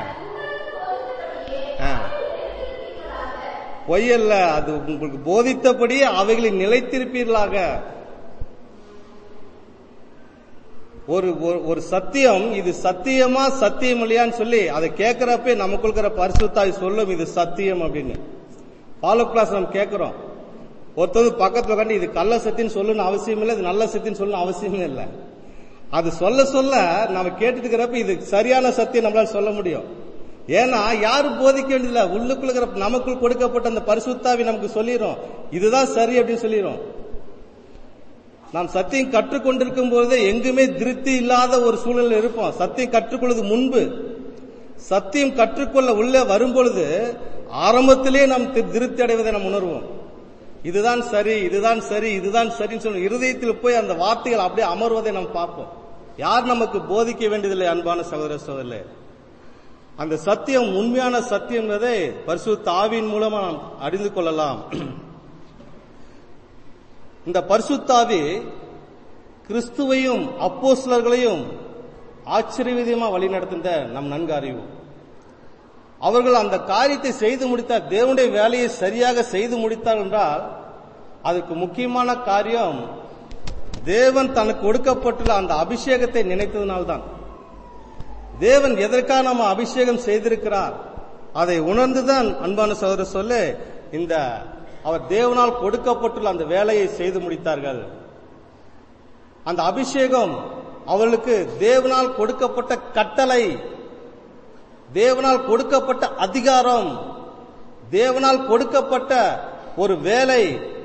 ஆ. பொய்யல்ல அது உங்களுக்கு போதித்தபடியே அவைகளை நிலைத்திருப்பீர்களாக ஒரு ஒரு- ஒரு சத்தியம் இது சத்தியமா சத்தியம் இல்லையான்னு சொல்லி அதை கேட்கிறப்ப நமக்குள்ள இருக்கிற பரிசுத்தாய் சொல்லும் இது சத்தியம் அப்படின்னு ஃபாலோ கிளாஸ் நம்ம கேட்கிறோம் ஒருத்தர் பக்கத்துல உட்காந்து இது கள்ள சத்தின்னு சொல்லணும்னு அவசியம் இல்லை இது நல்ல சத்தின்னு சொல்லணும் அவசியமே இல்லை அது சொல்ல சொல்ல நம்ம கேட்டுட்டு இருக்கிறப்ப இது சரியான சத்தியம் நம்மளால சொல்ல முடியும் ஏன்னா யாரும் போதிக்க வேண்டியதில்ல உள்ளுக்குள்ள இருக்கிற நமக்குள் கொடுக்கப்பட்ட அந்த பரிசுத்தாவி நமக்கு சொல்லிடும் இதுதான் சரி அப்படின்னு சொல்லிடும் நாம் சத்தியம் கற்றுக்கொண்டிருக்கும் பொழுதே எங்குமே திருப்தி இல்லாத ஒரு சூழ்நிலை இருப்போம் சத்தியம் கற்றுக்கொள்வது முன்பு சத்தியம் கற்றுக்கொள்ள உள்ளே வரும்பொழுது ஆரம்பத்திலே நாம் தி- திருப்தி அடைவதை நாம் உணர்வோம் இதுதான் சரி இதுதான் சரி இதுதான் சரின்னு சொல்லி இருதயத்தில் போய் அந்த வார்த்தைகள் அப்படியே அமர்வதை நாம் பார்ப்போம் யார் நமக்கு போதிக்க வேண்டியதில்லை அன்பான சகோதர சகோதரர்களே அந்த சத்தியம் உண்மையான சத்தியம் என்பதை பரிசுத்த ஆவியின் மூலமா நாம் அறிந்து கொள்ளலாம் இந்த பரிசுத்தாவி கிறிஸ்துவையும் அப்போஸ்தலர்களையும் ஆச்சரியவிதமா வழிநடத்துகின்ற நம் நன்கு அறிவோம் அவர்கள் அந்த காரியத்தை செய்து முடித்தார் தேவனுடைய வேலையை சரியாக செய்து முடித்தார் என்றால் அதுக்கு முக்கியமான காரியம் தேவன் தனக்கு கொடுக்கப்பட்டுள்ள அந்த அபிஷேகத்தை நினைத்ததினால்தான் தேவன் எதற்காக நம்ம அபிஷேகம் செய்திருக்கிறார் அதை உணர்ந்துதான் அன்பான சகோதர சொல்ல இந்த அவர் தேவனால் கொடுக்கப்பட்டுள்ள அந்த வேலையை செய்து முடித்தார்கள் அந்த அபிஷேகம் அவர்களுக்கு தேவனால் கொடுக்கப்பட்ட கட்டளை தேவனால் கொடுக்கப்பட்ட அதிகாரம் தேவனால் கொடுக்கப்பட்ட ஒரு வேலை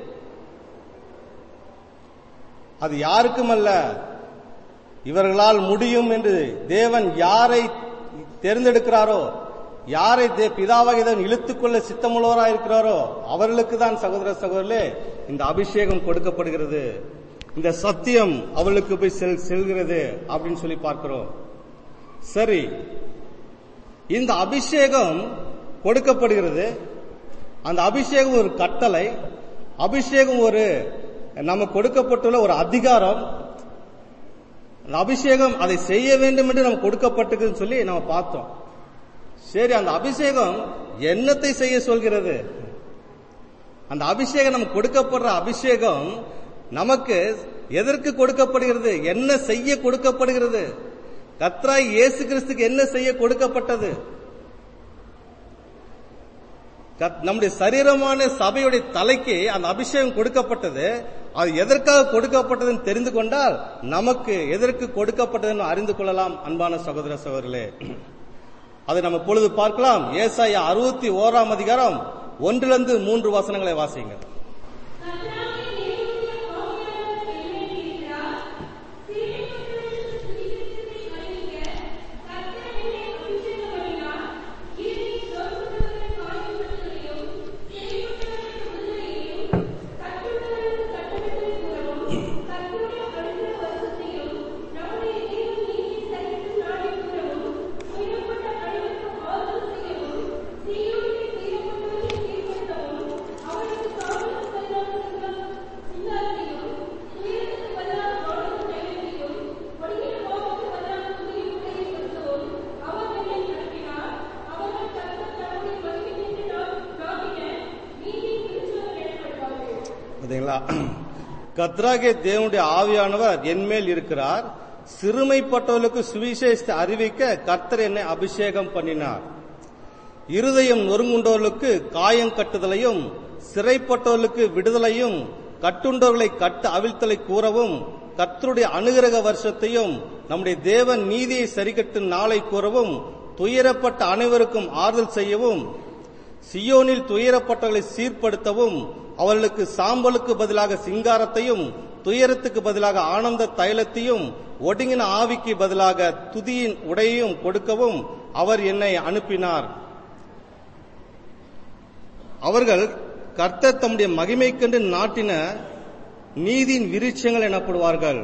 அது யாருக்கும் அல்ல இவர்களால் முடியும் என்று தேவன் யாரை தேர்ந்தெடுக்கிறாரோ யாரை தே- பிதாவாக தேவன் இழுத்துக்கொள்ள சித்தமுள்ளவராக இருக்கிறாரோ அவர்களுக்கு தான் சகோதர சகோதரர்களே இந்த அபிஷேகம் கொடுக்கப்படுகிறது இந்த சத்தியம் அவளுக்கு போய் செல் செல்கிறது அப்படின்னு சொல்லி பார்க்கிறோம் சரி இந்த அபிஷேகம் கொடுக்கப்படுகிறது அந்த அபிஷேகம் ஒரு கட்டளை அபிஷேகம் ஒரு நம்ம கொடுக்கப்பட்டுள்ள ஒரு அதிகாரம் அந்த அபிஷேகம் அதை செய்ய வேண்டும் என்று நம்ம கொடுக்கப்பட்டிருக்குன்னு சொல்லி நம்ம பார்த்தோம் சரி அந்த அபிஷேகம் என்னத்தை செய்ய சொல்கிறது அந்த அபிஷேகம் நமக்கு கொடுக்கப்படுற அபிஷேகம் நமக்கு எதற்கு கொடுக்கப்படுகிறது என்ன செய்ய கொடுக்கப்படுகிறது கத்ராய் இயேசு கிறிஸ்துக்கு என்ன செய்ய கொடுக்கப்பட்டது கத்- நம்முடைய சரீரமான சபையுடைய தலைக்கு அந்த அபிஷேகம் கொடுக்கப்பட்டது அது எதற்காக கொடுக்கப்பட்டதுன்னு தெரிந்து கொண்டால் நமக்கு எதற்கு கொடுக்கப்பட்டதுன்னு அறிந்து கொள்ளலாம் அன்பான சகோதர சகோதரர்களே அதை நம்ம பொழுது பார்க்கலாம் ஏசாயா அறுபத்தி ஓராம் அதிகாரம் ஒன்றிலிருந்து மூன்று வசனங்களை வாசிங்க கர்த்தராகிய தேவனுடைய ஆவியானவர் என்மேல் இருக்கிறார். சீரியர்களுக்கு சுவிசேஷத்தை அறிவிக்க கர்த்தர் என்னை அபிஷேகம் பண்ணினார். இருளில் தோன்றுகிறவர்களின் காயங்களையும், சிறைப்பட்டவர்களின் விடுதலையையும், கட்டுண்டவர்களுக்கு கட்டளைகளை கூறவும், கர்த்தருடைய அனுகிரக வருஷத்தையும், நம்முடைய தேவன் நீதியை சரித்து நாடி கூறவும், துயரப்பட்ட அனைவருக்கும் ஆறுதல் செய்யவும், சீயோனிலே துயரப்பட்டவர்களை தீர்ப்படுத்தவும், அவர்களுக்கு சாம்பலுக்கு பதிலாக சிங்கம் சிங்காரத்தையும், துயரத்துக்கு பதிலாக மாடலும் தைலத்தையும், ஒடுங்கின கோபத்துக்கு பதிலாக புதிய உடையை கொடுக்கவும், அவர் என்னை அனுப்பினார். அவர்கள் கர்த்தர் தம்முடைய மகிமையினின்று நாம் நாடின நீதியின் கிறிஸ்துவர் எனப்படுவார்கள். பாத்தீங்களா கத்ராகே தேவனுடைய ஆவியானவர் என்மேல் இருக்கிறார் சிறுமைப்பட்டவர்களுக்கு சுவிசேஷத்தை அறிவிக்க கர்த்தர் என்னை அபிஷேகம் பண்ணினார் இருதயம் நொறுங்குண்டவர்களுக்கு காயம் கட்டுதலையும் சிறைப்பட்டவர்களுக்கு விடுதலையும் கட்டுண்டவர்களை கட்டு அவிழ்த்தலை கூறவும் கர்த்தருடைய அனுகிரக வருஷத்தையும் நம்முடைய தேவன் நீதியை சரிக்கட்டும் நாளை கூறவும் துயரப்பட்ட அனைவருக்கும் ஆறுதல் செய்யவும் சியோனில் துயரப்பட்டவர்களை சீர்படுத்தவும் அவர்களுக்கு சாம்பலுக்கு பதிலாக சிங்காரத்தையும் துயரத்துக்கு பதிலாக ஆனந்த தைலத்தையும் ஒடுங்கின ஆவிக்கு பதிலாக துதியின் உடையையும் கொடுக்கவும் அவர் என்னை அனுப்பினார் அவர்கள் கர்த்தர் தம்முடைய மகிமைக்கென்று நாட்டின நீதியின் விருட்சங்கள் எனப்படுவார்கள்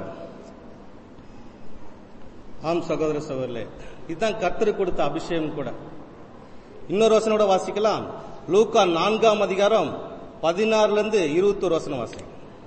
ஆம் சகோதர சகோதரர்களே இதுதான் கர்த்தர் கொடுத்த அபிஷேகம் கூட இன்னொரு வசனோட வாசிக்கலாம் லூக்கா நான்காம் அதிகாரம் பதினாறுல இருந்து இருபத்தொரு வசனம் வாசி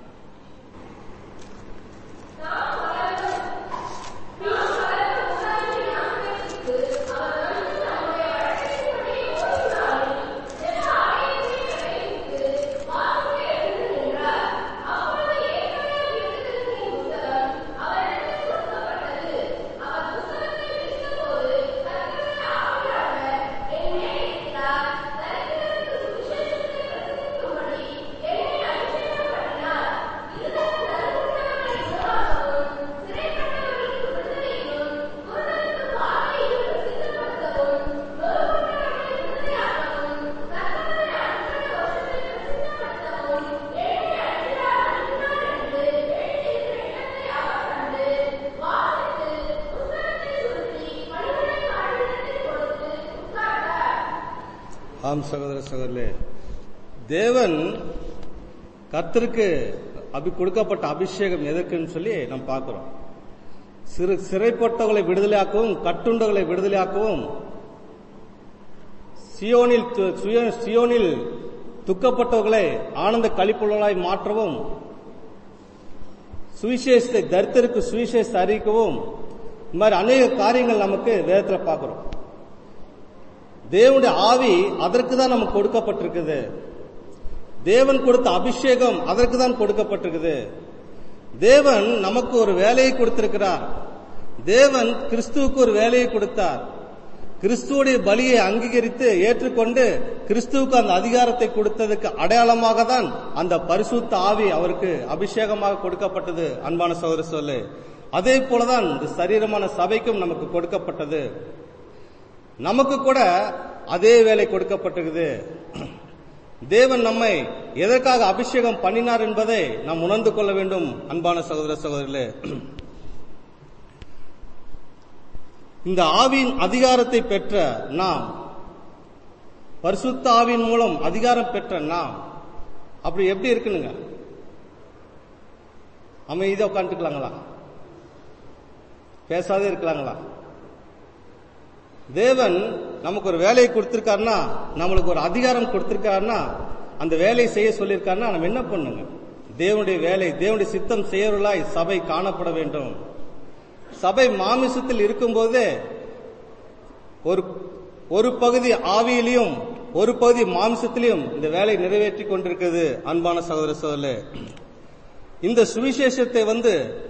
ஆம் சகோதர சகோதரர்களே தேவன் கர்த்தருக்கு அபி கொடுக்கப்பட்ட அபிஷேகம் எதற்குன்னு சொல்லி நாம் பார்க்கிறோம் சிறு சிறைப்பட்டவர்களை விடுதலையாக்கவும் கட்டுண்டவர்களை விடுதலையாக்கவும் சியோனில் து- சுய- சியோனில் துக்கப்பட்டவர்களை ஆனந்த கழிப்புள்ளவர்களாய் மாற்றவும் சுவிசேஷத்தை தரித்திற்கு சுவிசேஷத்தை அறிவிக்கவும் இந்த மாதிரி அநேக காரியங்கள் நமக்கு வேதத்துல பார்க்கிறோம் தேவனுடைய ஆவி அதற்கு தான் நமக்கு கொடுக்கப்பட்டிருக்குது தேவன் கொடுத்த அபிஷேகம் அதற்கு தான் கொடுக்கப்பட்டிருக்குது தேவன் நமக்கு ஒரு வேலையை கொடுத்திருக்கிறார் தேவன் கிறிஸ்துவுக்கு ஒரு வேலையை கொடுத்தார் கிறிஸ்துவுடைய பலியை அங்கீகரித்து ஏற்றுக்கொண்டு கிறிஸ்துவுக்கு அந்த அதிகாரத்தை கொடுத்ததுக்கு அடையாளமாக தான் அந்த பரிசுத்த ஆவி அவருக்கு அபிஷேகமாக கொடுக்கப்பட்டது அன்பான சகோதர சொல்லு அதே போலதான் இந்த சரீரமான சபைக்கும் நமக்கு கொடுக்கப்பட்டது நமக்கு கூட அதே வேலை கொடுக்கப்பட்டிருக்குது தேவன் நம்மை எதற்காக அபிஷேகம் பண்ணினார் என்பதை நாம் உணர்ந்து கொள்ள வேண்டும் அன்பான சகோதர சகோதரர்களே இந்த ஆவியின் அதிகாரத்தை பெற்ற நாம் பரிசுத்த ஆவியின் மூலம் அதிகாரம் பெற்ற நாம் அப்படி எப்படி இருக்குனுங்க அமைதியா உட்காந்துக்கலாங்களா பேசாதே இருக்கலாங்களா தேவன் நமக்கு ஒரு வேலையை கொடுத்திருக்காருன்னா நம்மளுக்கு ஒரு அதிகாரம் கொடுத்திருக்காருன்னா அந்த வேலையை செய்ய சொல்லியிருக்காருன்னா நம்ம என்ன பண்ணுங்க தேவனுடைய வேலை தேவனுடைய சித்தம் செய்யறவர்களாய் சபை காணப்பட வேண்டும் சபை மாமிசத்தில் இருக்கும்போதே ஒரு ஒரு பகுதி ஆவியிலையும் ஒரு பகுதி மாம்சத்திலையும் இந்த வேலை நிறைவேற்றி கொண்டிருக்கிறது அன்பான சகோதர சோதரே இந்த சுவிசேஷத்தை வந்து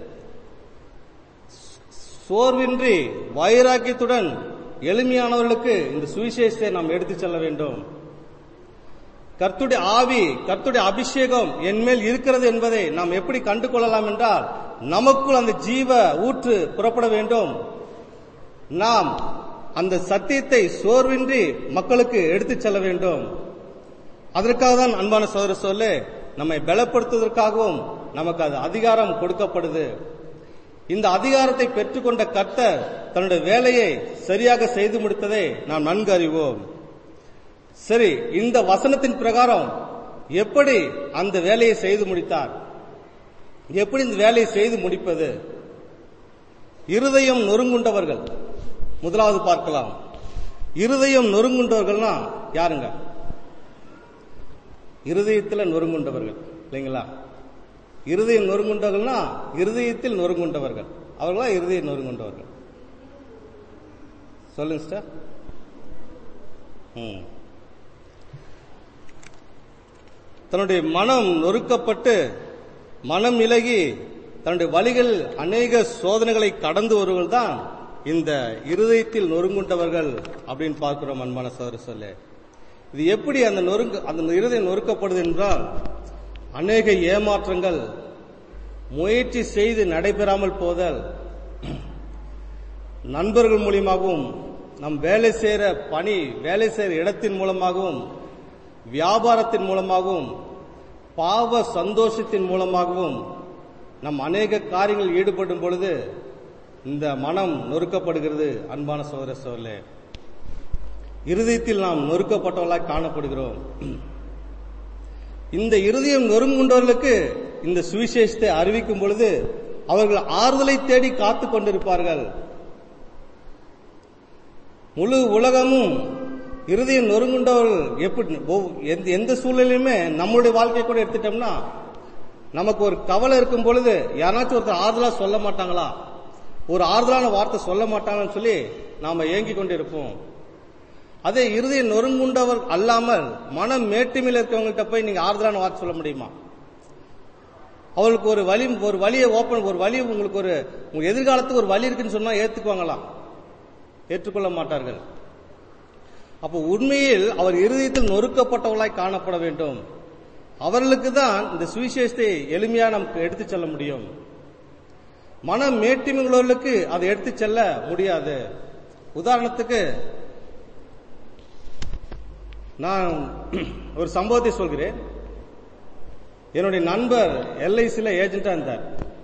சோர்வின்றி வைராக்கியத்துடன் எளிமையானவர்களுக்கு இந்த சுவிசேஷத்தை நாம் எடுத்துச் செல்ல வேண்டும் கர்த்துடைய ஆவி கர்த்துடைய அபிஷேகம் என்மேல் இருக்கிறது என்பதை நாம் எப்படி கண்டு கொள்ளலாம் என்றால் நமக்குள் அந்த ஜீவ ஊற்று புறப்பட வேண்டும் நாம் அந்த சத்தியத்தை சோர்வின்றி மக்களுக்கு எடுத்துச் செல்ல வேண்டும் அதற்காக தான் அன்பான சோதர சொல்ல நம்மை பலப்படுத்துவதற்காகவும் நமக்கு அது அதிகாரம் கொடுக்கப்படுது இந்த அதிகாரத்தை பெற்றுக்கொண்ட கர்த்தர் தன்னுடைய வேலையை சரியாக செய்து முடித்ததை நாம் நன்கு அறிவோம் சரி இந்த வசனத்தின் பிரகாரம் எப்படி அந்த வேலையை செய்து முடித்தார் எப்படி இந்த வேலையை செய்து முடிப்பது இருதயம் நொறுங்குண்டவர்கள் முதலாவது பார்க்கலாம் இருதயம் நொறுங்குண்டவர்கள்னா யாருங்க இருதயத்தில் நொறுங்குண்டவர்கள் இல்லைங்களா இருதயம் நொறுங்குண்டவர்கள்னா இருதயத்தில் நொறுங்குண்டவர்கள் அவர்களா இருதயம் நொறுங்குண்டவர்கள் சொல்லுங்க சார் ம் தன்னுடைய மனம் நொறுக்கப்பட்டு மனம் இலகி தன்னுடைய வழிகள் அநேக சோதனைகளை கடந்து வருவர்கள் தான் இந்த இருதயத்தில் நொறுங்குண்டவர்கள் அப்படின்னு பார்க்கிறோம் அன்பான சோதர சொல்ல இது எப்படி அந்த நொறுங்கு அந்த இருதயம் நொறுக்கப்படுது என்றால் அநேக ஏமாற்றங்கள் முயற்சி செய்து நடைபெறாமல் போதல் நண்பர்கள் மூலியமாகவும் நம் வேலை செய்யற பணி வேலை செய்யற இடத்தின் மூலமாகவும் வியாபாரத்தின் மூலமாகவும் பாவ சந்தோஷத்தின் மூலமாகவும் நம் அநேக காரியங்களில் ஈடுபடும் பொழுது இந்த மனம் நொறுக்கப்படுகிறது அன்பான சோதர சோழே இருதயத்தில் நாம் நொறுக்கப்பட்டவர்களாய் காணப்படுகிறோம் இந்த இருதயம் நொறுங்குண்டவர்களுக்கு இந்த சுவிசேஷத்தை அறிவிக்கும் பொழுது அவர்கள் ஆறுதலை தேடி காத்துக் கொண்டிருப்பார்கள் முழு உலகமும் இருதயம் நொறுங்குண்டவர்கள் எப்படி ஒவ்- எந்த- எந்த சூழ்நிலையுமே நம்மளுடைய வாழ்க்கையை கூட எடுத்துட்டோம்னா நமக்கு ஒரு கவலை இருக்கும் பொழுது யாராச்சும் ஒருத்தர் ஆறுதலா சொல்ல மாட்டாங்களா ஒரு ஆறுதலான வார்த்தை சொல்ல மாட்டாங்கன்னு சொல்லி நாம ஏங்கி கொண்டிருப்போம் அதே இருதய நொறுங்குண்டவர் அல்லாமல் மனம் மேட்டுமையில் இருக்கவங்கள்ட்ட போய் நீங்க ஆறுதலான வார்த்தை சொல்ல முடியுமா அவளுக்கு ஒரு வழி ஒரு வழியை ஓப்பன் ஒரு வழி உங்களுக்கு ஒரு உங்க எதிர்காலத்துக்கு ஒரு வழி இருக்குன்னு சொன்னா ஏத்துக்குவாங்களா ஏற்றுக்கொள்ள மாட்டார்கள் அப்போ உண்மையில் அவர் இருதயத்தில் நொறுக்கப்பட்டவர்களாய் காணப்பட வேண்டும் அவர்களுக்கு தான் இந்த சுவிசேஷத்தை எளிமையா நமக்கு எடுத்துச் செல்ல முடியும் மன மேட்டிமை உள்ளவர்களுக்கு அதை எடுத்துச் செல்ல முடியாது உதாரணத்துக்கு நான் ஒரு சம்பவத்தை சொல்கிறேன் என்னுடைய நண்பர் எல்ஐசில ஏஜென்டா இருந்தார்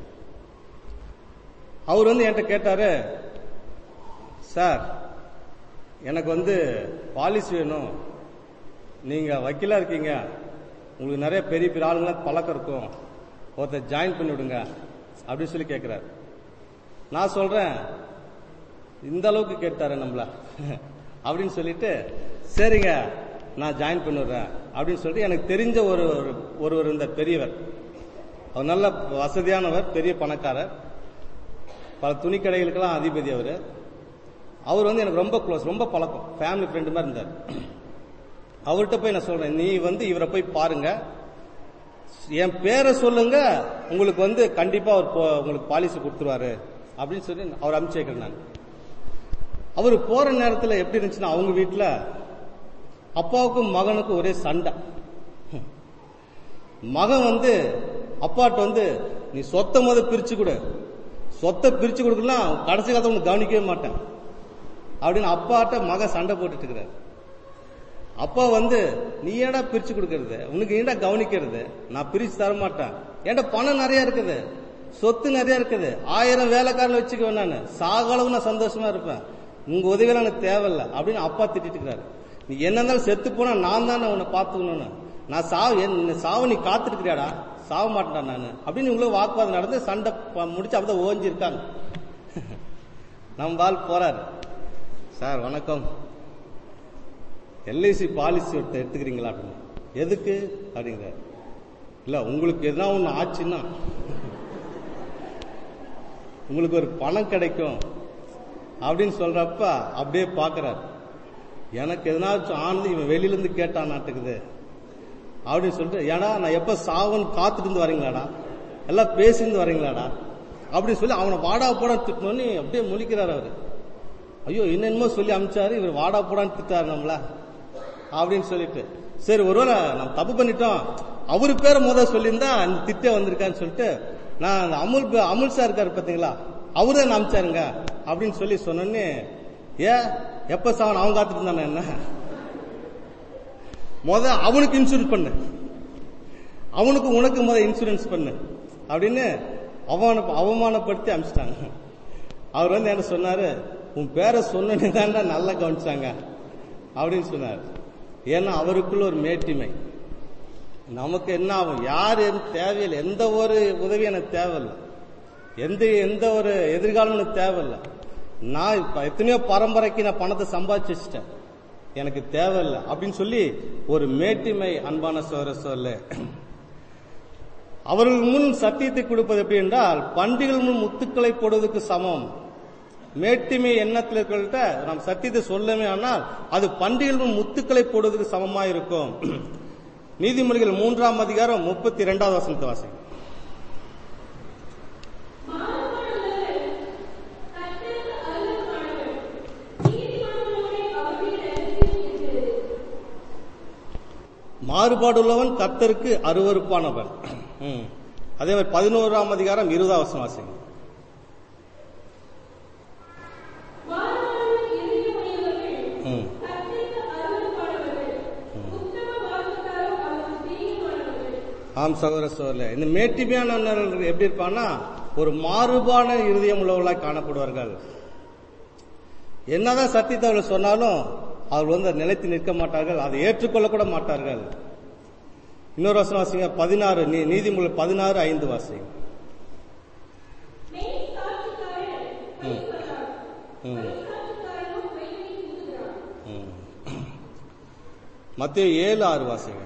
அவர் வந்து என்கிட்ட கேட்டாரு சார் எனக்கு வந்து பாலிசி வேணும் நீங்க வக்கீலா இருக்கீங்க உங்களுக்கு நிறைய பெரிய பெரிய ஆளுங்களாம் பழக்கம் இருக்கும் ஒருத்தர் ஜாயின் பண்ணி விடுங்க அப்படின்னு சொல்லி கேட்கிறார் நான் சொல்றேன் இந்த அளவுக்கு கேட்டாரு நம்மள அப்படின்னு சொல்லிட்டு சரிங்க நான் ஜாயின் பண்ணிடுறேன் அப்படின்னு சொல்லிட்டு எனக்கு தெரிஞ்ச ஒரு ஒரு- ஒருவர் இருந்த பெரியவர் அவர் நல்ல வசதியானவர் பெரிய பணக்காரர் பல துணிக்கடைகளுக்கெல்லாம் அதிபதி அவர் அவர் வந்து எனக்கு ரொம்ப க்ளோஸ் ரொம்ப பழக்கம் ஃபேமிலி ஃப்ரெண்டு மாதிரி இருந்தார் அவர்கிட்ட போய் நான் சொல்றேன் நீ வந்து இவரை போய் பாருங்க என் பேரை சொல்லுங்க உங்களுக்கு வந்து கண்டிப்பா அவர் போ- உங்களுக்கு பாலிசி கொடுத்துருவாரு அப்படின்னு சொல்லி அவர் அனுப்பிச்சு வைக்கிறேன் நான் அவர் போற நேரத்துல எப்படி இருந்துச்சுன்னா அவங்க வீட்டுல அப்பாவுக்கும் மகனுக்கும் ஒரே சண்டை மகன் வந்து அப்பாட்ட வந்து நீ சொத்தை முத பிரிச்சு கொடு சொத்தை பிரிச்சு கொடுக்கலாம் கடைசி காலத்தை உனக்கு கவனிக்கவே மாட்டேன் அப்படின்னு அப்பாட்ட மகன் சண்டை போட்டுட்டு இருக்கிறார் அப்பா வந்து நீ ஏன்டா பிரிச்சு கொடுக்கறது உனக்கு ஏன்டா கவனிக்கிறது நான் பிரிச்சு தர மாட்டேன் ஏன்டா பணம் நிறைய இருக்குது சொத்து நிறைய இருக்குது ஆயிரம் வேலைக்காரன் வச்சுக்குவேன் நான் சாகளவு நான் சந்தோஷமா இருப்பேன் உங்க உதவியெல்லாம் எனக்கு தேவையில்ல அப்படின்னு அப்பா திட்டிட்டு இருக்கிறாரு நீ என்ன இருந்தாலும் செத்து போனா நான் தானே உன்னை பார்த்துக்கணும்னு நான் சாவு என் சாவு நீ காத்துட்டு இருக்கிறியாடா சாவ மாட்டேன்டா நான் அப்படின்னு உங்களுக்கு வாக்குவாதம் நடந்து சண்டை ப- முடிச்சு அப்பதான் ஓஞ்சி இருக்காங்க நம்ம பால் போறாரு சார் வணக்கம் எல்ஐசி பாலிசி ஒருத்தர் எடுத்துக்கிறீங்களா அப்படின்னு எதுக்கு அப்படிங்கிறார் இல்ல உங்களுக்கு எதனா ஒண்ணு ஆச்சுன்னா உங்களுக்கு ஒரு பணம் கிடைக்கும் அப்படின்னு சொல்றப்ப அப்படியே பாக்குறார் எனக்கு எதனாச்சும் ஆனது இவன் வெளியில இருந்து கேட்டான் நாட்டுக்குது அப்படின்னு சொல்லிட்டு ஏடா நான் எப்ப சாவன் காத்துட்டு இருந்து வரீங்களாடா எல்லாம் பேசிருந்து வரீங்களாடா அப்படின்னு சொல்லி அவனை வாடா போடான்னு திட்டணும்னு அப்படியே முழிக்கிறார் அவரு ஐயோ என்னென்னமோ சொல்லி அமிச்சாரு இவர் வாடா போடான்னு திட்டாரு நம்மள அப்படின்னு சொல்லிட்டு சரி ஒருவேளை நம்ம தப்பு பண்ணிட்டோம் அவரு பேரை முத சொல்லியிருந்தா அந்த திட்டே வந்திருக்கான்னு சொல்லிட்டு நான் அந்த அமுல் பே- அமுல் சார் இருக்காரு பாத்தீங்களா அவரு தான் அமிச்சாருங்க அப்படின்னு சொல்லி சொன்னோன்னே ஏ எப்ப சாவன் அவன் காத்துட்டு இருந்தானே என்ன முத அவனுக்கு இன்சூரன்ஸ் பண்ணு அவனுக்கு உனக்கு முத இன்சூரன்ஸ் பண்ணு அப்படின்னு அவமான அவமானப்படுத்தி அமிச்சிட்டாங்க அவர் வந்து என்ன சொன்னாரு உன் பேரை சொன்னே தான்டா நல்லா கவனிச்சாங்க அப்படின்னு சொன்னார் ஏன்னா அவருக்குள்ள ஒரு மேட்டிமை நமக்கு என்ன ஆகும் யார் என் தேவையில்லை எந்த ஒரு உதவி எனக்கு தேவையில்லை எந்த எந்த ஒரு எதிர்காலம் எனக்கு தேவையில்லை நான் இப்ப எத்தனையோ பரம்பரைக்கு நான் பணத்தை சம்பாதிச்சு வச்சிட்டேன் எனக்கு தேவையில்லை அப்படின்னு சொல்லி ஒரு மேட்டிமை அன்பான சோர சொல்ல அவர்கள் முன் சத்தியத்தை கொடுப்பது எப்படி என்றால் பண்டிகள் முன் முத்துக்களை போடுவதற்கு சமம் மேட்டிமை எண்ணத்தில் இருக்கிற நாம் சத்தியத்தை சொல்லவே ஆனால் அது பண்டிகைகள் முன் முத்துக்களை போடுவதற்கு சமமா இருக்கும் நீதிமொழிகள் மூன்றாம் அதிகாரம் முப்பத்தி இரண்டாவது வசனத்தை வாசிங்க மாறுபாடுள்ளவன் கர்த்தருக்கு அருவருப்பானவன் ம். அதே மாதிரி பதினோராம் அதிகாரம் இருபதாம் வசனம் வாசிங்க ம். ஆம் சகோதர சோதரே இந்த மேட்டிமையானவர்கள் எப்படி இருப்பான்னா ஒரு மாறுபான இருதயம் உள்ளவர்களாய் காணப்படுவார்கள் என்னதான் சத்தியத்தை அவர்கள் சொன்னாலும் அவர்கள் வந்து அதை நிலைத்து நிற்க மாட்டார்கள் அதை ஏற்றுக்கொள்ள கூட மாட்டார்கள் இன்னொரு வசனம் வாசிங்க பதினாறு நீ- நீதிமொழி பதினாறு ஐந்து வாசிங்க ம். ம். ம். மத்திய ஏழு ஆறு வாசிங்க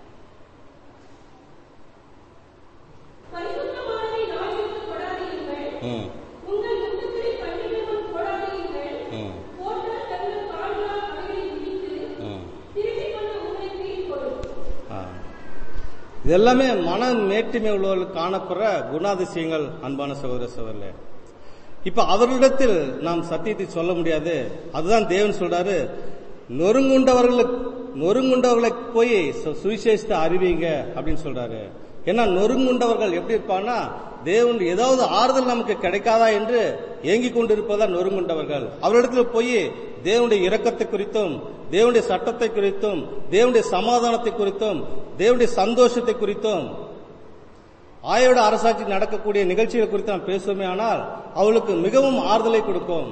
ம். உங்கள் முகத்திலே பண்டிகைகள் போடாதீர்கள் ம். போட்டால் தங்கள் கால்களால் அவைகளை மிதித்து ம். திருப்பிக் கொண்டு உங்களை தீர்த்து கொள்ளும் ஆ. இது எல்லாமே மன மேட்டிமை உள்ளவர்கள் காணப்படுற குணாதிசயங்கள் அன்பான சகோதர சகோதரர்களே இப்ப அவர்களிடத்தில் நாம் சத்தியத்தை சொல்ல முடியாது அதுதான் தேவன் சொல்றாரு நொறுங்குண்டவர்களுக்கு நொறுங்குண்டவர்களை போய் சு- சுவிசேஷத்தை அறிவிங்க அப்படின்னு சொல்றாரு ஏன்னா நொறுங்குண்டவர்கள் எப்படி இருப்பான்னா தேவன் ஏதாவது ஆறுதல் நமக்கு கிடைக்காதா என்று ஏங்கிக் கொண்டிருப்பதா நொறுங்குண்டவர்கள் அவரிடத்துல போய் தேவனுடைய இரக்கத்தை குறித்தும் தேவனுடைய சட்டத்தை குறித்தும் தேவனுடைய சமாதானத்தை குறித்தும் தேவனுடைய சந்தோஷத்தை குறித்தும் ஆயோட அரசாட்சி நடக்கக்கூடிய நிகழ்ச்சிகள் குறித்து நாம் பேசுவோமே ஆனால் அவளுக்கு மிகவும் ஆறுதலை கொடுக்கும்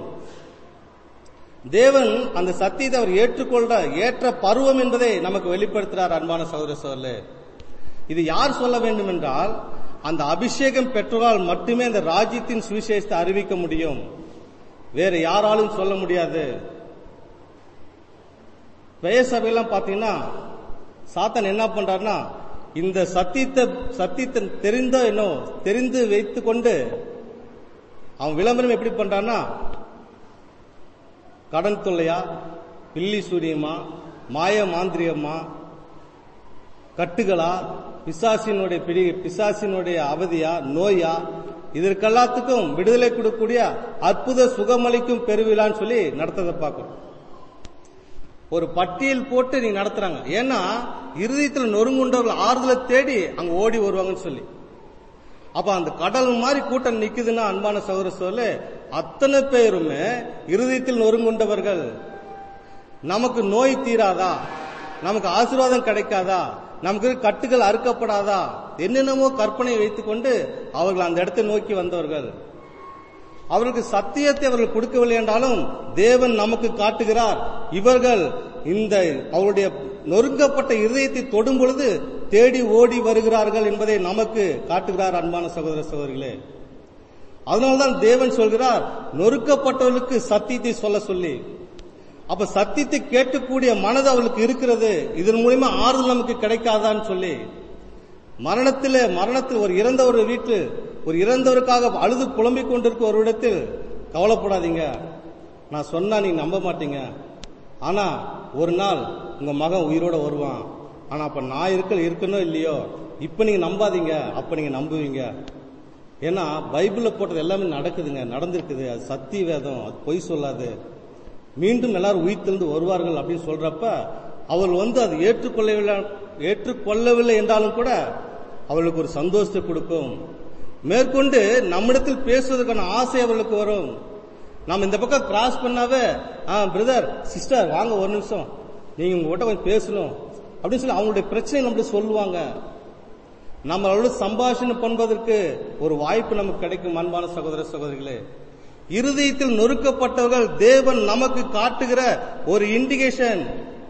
தேவன் அந்த சத்தியத்தை அவர் ஏற்றுக்கொள்ள ஏற்ற பருவம் என்பதை நமக்கு வெளிப்படுத்துகிறார் அன்பான சகோதர சோழர்களே இது யார் சொல்ல வேண்டும் என்றால் அந்த அபிஷேகம் பெற்றோரால் மட்டுமே அந்த ராஜ்யத்தின் சுவிசேஷத்தை அறிவிக்க முடியும் வேற யாராலும் சொல்ல முடியாது பெயர் சபையெல்லாம் பாத்தீங்கன்னா சாத்தான் என்ன பண்றாருன்னா இந்த சத்தியத்தை சத்தியத்தை தெரிந்தோ என்னோ தெரிந்து வைத்துக் கொண்டு அவன் விளம்பரம் எப்படி பண்றான்னா கடன் தொல்லையா பில்லி சூரியமா மாய மாந்திரியமா கட்டுகளா பிசாசினுடைய பிடி பிசாசினுடைய அவதியா நோயா இதற்கெல்லாத்துக்கும் விடுதலை கொடுக்கக்கூடிய அற்புத சுகமளிக்கும் பெருவிழான்னு சொல்லி நடத்ததை பார்க்கிறோம் ஒரு பட்டியல் போட்டு நீ நடத்துறாங்க ஏன்னா இருதயத்துல நொறுங்குண்டவர்கள் ஆறுதலை தேடி அங்க ஓடி வருவாங்கன்னு சொல்லி அப்ப அந்த கடல் மாதிரி கூட்டம் நிக்குதுன்னா அன்பான சகோதர சொல்லு அத்தனை பேருமே இருதயத்தில் நொறுங்குண்டவர்கள் நமக்கு நோய் தீராதா நமக்கு ஆசீர்வாதம் கிடைக்காதா நமக்கு இருக்க கட்டுகள் அறுக்கப்படாதா என்னென்னமோ கற்பனை வைத்துக்கொண்டு அவர்கள் அந்த இடத்தை நோக்கி வந்தவர்கள் அவர்களுக்கு சத்தியத்தை அவர்கள் கொடுக்கவில்லை என்றாலும் தேவன் நமக்கு காட்டுகிறார் இவர்கள் இந்த அவருடைய நொறுங்கப்பட்ட இருதயத்தை தொடும் பொழுது தேடி ஓடி வருகிறார்கள் என்பதை நமக்கு காட்டுகிறார் அன்பான சகோதர சகோதரிகளே அதனால்தான் தேவன் சொல்கிறார் நொறுக்கப்பட்டவர்களுக்கு சத்தியத்தை சொல்ல சொல்லி அப்ப சத்தியத்தை கேட்கக்கூடிய மனது அவளுக்கு இருக்கிறது இதன் மூலியமா ஆறுதல் நமக்கு கிடைக்காதான்னு சொல்லி மரணத்திலே மரணத்தில் ஒரு இறந்த ஒரு வீட்டு ஒரு இறந்தவருக்காக அழுது புலம்பிக் கொண்டிருக்க ஒரு இடத்தில் கவலைப்படாதீங்க நான் சொன்னா நீங்க நம்ப மாட்டீங்க ஆனா ஒரு நாள் உங்க மகன் உயிரோட வருவான் ஆனா அப்ப நான் இருக்க இருக்கணும் இல்லையோ இப்ப நீங்க நம்பாதீங்க அப்ப நீங்க நம்புவீங்க ஏன்னா பைபிள்ல போட்டது எல்லாமே நடக்குதுங்க நடந்திருக்குது அது சத்திய வேதம் அது பொய் சொல்லாது மீண்டும் எல்லாரும் உயிர்த்தெழுந்து வருவார்கள் அப்படின்னு சொல்றப்ப அவள் வந்து அது ஏற்றுக்கொள்ளவில்லை ஏற்றுக்கொள்ளவில்லை என்றாலும் கூட அவளுக்கு ஒரு சந்தோஷத்தை கொடுக்கும் மேற்கொண்டு நம்மிடத்தில் பேசுவதற்கான ஆசை அவளுக்கு வரும் நாம் இந்த பக்கம் கிராஸ் பண்ணாவே ஆ பிரதர் சிஸ்டர் வாங்க ஒரு நிமிஷம் நீங்க உங்ககிட்ட கொஞ்சம் பேசணும் அப்படின்னு சொல்லி அவங்களுடைய பிரச்சனை நம்மளுக்கு சொல்லுவாங்க நம்மளோட சம்பாஷணை பண்ணுவதற்கு ஒரு வாய்ப்பு நமக்கு கிடைக்கும் அன்பான சகோதர சகோதரிகளே இருதயத்தில் நொறுக்கப்பட்டவர்கள் தேவன் நமக்கு காட்டுகிற ஒரு இண்டிகேஷன்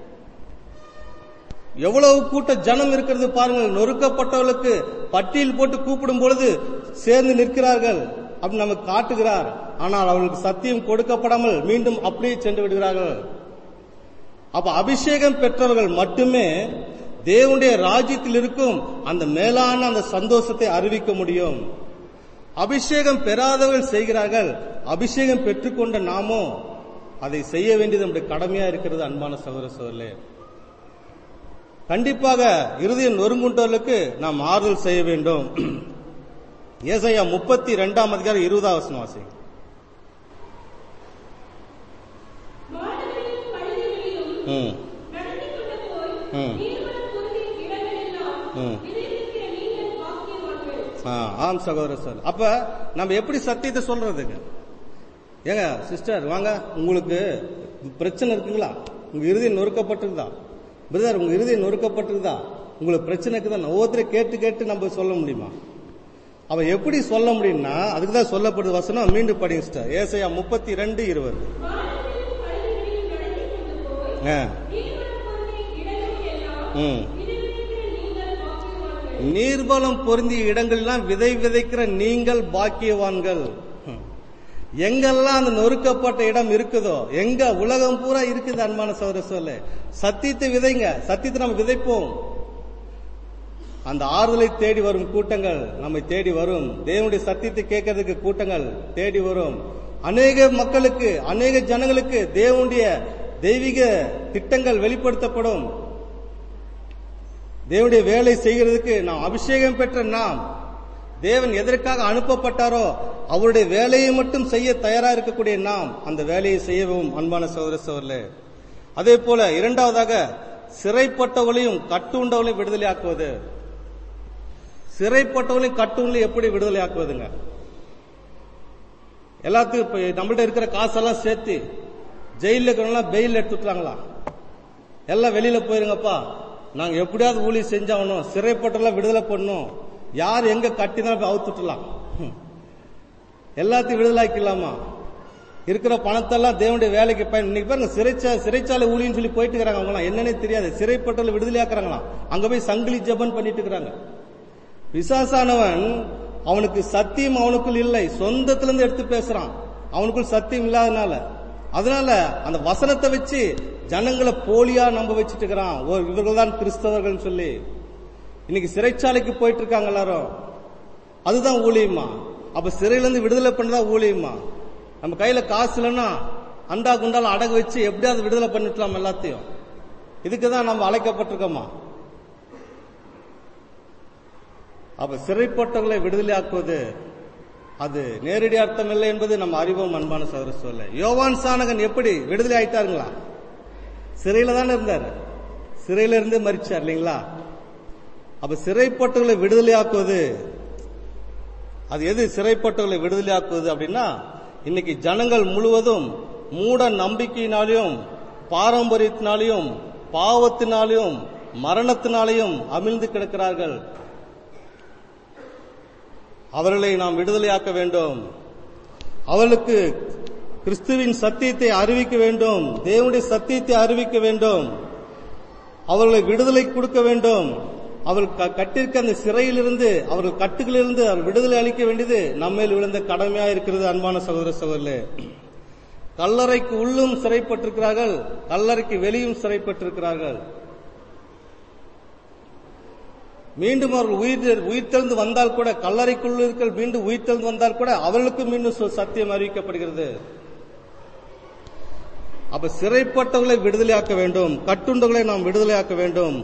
எவ்வளவு கூட்ட ஜனம் இருக்கிறது பாருங்கள் நொறுக்கப்பட்டவர்களுக்கு பட்டியல் போட்டு கூப்பிடும் பொழுது சேர்ந்து நிற்கிறார்கள் அப்படி நமக்கு காட்டுகிறார் ஆனால் அவர்களுக்கு சத்தியம் கொடுக்கப்படாமல் மீண்டும் அப்படியே சென்று விடுகிறார்கள் அப்ப அபிஷேகம் பெற்றவர்கள் மட்டுமே தேவனுடைய ராஜ்யத்தில் இருக்கும் அந்த மேலான அந்த சந்தோஷத்தை அறிவிக்க முடியும் அபிஷேகம் பெறாதவர்கள் செய்கிறார்கள் அபிஷேகம் பெற்றுக்கொண்ட நாமோ அதை செய்ய வேண்டியது நம்முடைய கடமையா இருக்கிறது அன்பான சகோதர சோதரே கண்டிப்பாக இருதயம் நொறுங்குண்டவர்களுக்கு நாம் ஆறுதல் செய்ய வேண்டும் ஏசையா முப்பத்தி ரெண்டாம் அதிகாரம் இருபதாம் வசனம் வாசிங்க மாடுகளிலும் கழுதைகளிலும் ம் நடத்திக் கொண்டு போய் ம். நீர்வளம் பொருந்திய இடங்களெல்லாம் ம். விதைத்திருக்கிற நீங்கள் பாக்கியவான்கள். ஆ, ஆம் சகோதரர் சார் அப்ப நம்ம எப்படி சத்தியத்தை சொல்றதுங்க ஏங்க சிஸ்டர் வாங்க உங்களுக்கு பிரச்சனை இருக்குங்களா உங்க இறுதியம் நொறுக்கப்பட்டிருக்குதா பிரதர் உங்க இறுதியம் நொறுக்கப்பட்டிருக்குதா உங்களுக்கு பிரச்சனை இருக்குதா ஒவ்வொருத்தரை கேட்டு கேட்டு நம்ம சொல்ல முடியுமா அவ எப்படி சொல்ல முடியும்னா அதுக்கு தான் சொல்லப்படுது வசனம் மீண்டும் படிங்க சிஸ்டர் ஏசையா முப்பத்தி ரெண்டு இருபது மாடுகளிலும் கழுதைகளிலும் நடத்திக் கொண்டு போய் ஆ, நீர்வளம் பொருந்திய இடங்களெல்லாம் ம் விதைத்திருக்கிற நீங்கள் பாக்கியவான்கள். நீர்பலம் பொருந்திய இடங்களெல்லாம் விதை விதைக்கிற நீங்கள் பாக்கியவான்கள் ஹம். எங்கெல்லாம் அந்த நொறுக்கப்பட்ட இடம் இருக்குதோ எங்க உலகம் பூரா இருக்குது அன்பான சௌர சொல்ல சத்தியத்தை விதைங்க சத்தியத்தை நம்ம விதைப்போம் அந்த ஆறுதலை தேடி வரும் கூட்டங்கள் நம்மை தேடி வரும் தேவனுடைய சத்தியத்தை கேட்கறதுக்கு கூட்டங்கள் தேடி வரும் அநேக மக்களுக்கு அநேக ஜனங்களுக்கு தேவனுடைய தெய்வீக திட்டங்கள் வெளிப்படுத்தப்படும் தேவனுடைய வேலை செய்கிறதுக்கு நாம் அபிஷேகம் பெற்ற நாம் தேவன் எதற்காக அனுப்பப்பட்டாரோ அவருடைய வேலையை மட்டும் செய்ய தயாரா இருக்கக்கூடிய நாம் அந்த வேலையை செய்யவும் அன்பான சகோதர சோதரே அதே போல இரண்டாவதாக சிறைப்பட்டவர்களையும் கட்டுண்டவர்களையும் விடுதலையாக்குவது சிறைப்பட்டவர்களையும் கட்டுண்டலையும் எப்படி விடுதலையாக்குவதுங்க எல்லாத்துக்கும் இப்ப நம்மள்ட்ட இருக்கிற காசெல்லாம் சேர்த்து ஜெயில இருக்கிறவங்களாம் பெயில் எடுத்துட்டாங்களா எல்லாம் வெளியில போயிருங்கப்பா நாங்க எப்படியாவது ஊழி செஞ்சாகணும் சிறைப்பட்டெல்லாம் விடுதலை பண்ணணும் யார் எங்க கட்டினாலும் அவுத்துட்டலாம் ஹம். எல்லாத்தையும் விடுதலாக்கிடலாமா இருக்கிற பணத்தெல்லாம் தேவனுடைய வேலைக்கு பயன் இன்னைக்கு பாருங்க சிறைச்சா சிறைச்சாலை ஊழின்னு சொல்லி போயிட்டு இருக்கிறாங்க அவங்களாம் என்னன்னே தெரியாது சிறைப்பட்டல விடுதலையாக்குறாங்களாம் அங்க போய் சங்கிலி ஜபன் பண்ணிட்டு இருக்கிறாங்க பிசாசானவன் அவனுக்கு சத்தியம் அவனுக்குள் இல்லை சொந்தத்துல இருந்து எடுத்து பேசுறான் அவனுக்குள் சத்தியம் இல்லாதனால அதனால அந்த வசனத்தை வச்சு ஜனங்களை போலியா நம்ப வச்சுட்டு இருக்கிறான் ஓ இவர்கள் தான் கிறிஸ்தவர்கள் சொல்லி இன்னைக்கு சிறைச்சாலைக்கு போயிட்டு இருக்காங்க எல்லாரும் அதுதான் ஊழியமா அப்ப சிறையில இருந்து விடுதலை பண்ணதா ஊழியமா நம்ம கையில காசு இல்லைன்னா அண்டா குண்டால அடகு வச்சு எப்படியாவது விடுதலை பண்ணிட்டலாம் எல்லாத்தையும் இதுக்கு தான் நம்ம அழைக்கப்பட்டிருக்கோமா அப்ப சிறைப்பட்டவர்களை விடுதலையாக்குவது அது நேரடி அர்த்தம் இல்லை என்பது நம்ம அறிவோம் அன்பான சகோதர சொல்ல யோவான் சானகன் எப்படி விடுதலை ஆயிட்டாருங்களா சிறையில தானே இருந்தாரு சிறையில இருந்து மறிச்சார் இல்லைங்களா அப்ப சிறைப்பட்டவர்களை விடுதலையாக்குவது அது எது சிறைப்பட்டவர்களை விடுதலையாக்குவது அப்படின்னா இன்னைக்கு ஜனங்கள் முழுவதும் மூட நம்பிக்கையினாலையும் பாரம்பரியத்தினாலையும் பாவத்தினாலையும் மரணத்தினாலையும் அமிழ்ந்து கிடக்கிறார்கள் அவர்களை நாம் விடுதலையாக்க வேண்டும் அவர்களுக்கு கிறிஸ்துவின் சத்தியத்தை அறிவிக்க வேண்டும் தேவனுடைய சத்தியத்தை அறிவிக்க வேண்டும் அவர்களை விடுதலை கொடுக்க வேண்டும் அவர்கள் க- கட்டிருக்க அந்த சிறையிலிருந்து அவர்கள் கட்டுகளிலிருந்து அவர் விடுதலை அளிக்க வேண்டியது நம்மேல் விழுந்த கடமையா இருக்கிறது அன்பான சகோதர சகோதரர்களே கல்லறைக்கு உள்ளும் சிறைப்பட்டிருக்கிறார்கள் கல்லறைக்கு வெளியும் சிறைப்பட்டிருக்கிறார்கள் மீண்டும் அவர்கள் உயிர் உயிர்த்தெழுந்து வந்தால் கூட கல்லறைக்குள் இருக்கிற மீண்டும் உயிர்த்தெழுந்து வந்தால் கூட அவர்களுக்கு மீண்டும் சு- சத்தியம் அறிவிக்கப்படுகிறது அப்ப சிறைப்பட்டவர்களை விடுதலையாக்க வேண்டும் கட்டுண்டவர்களை நாம் விடுதலையாக்க வேண்டும்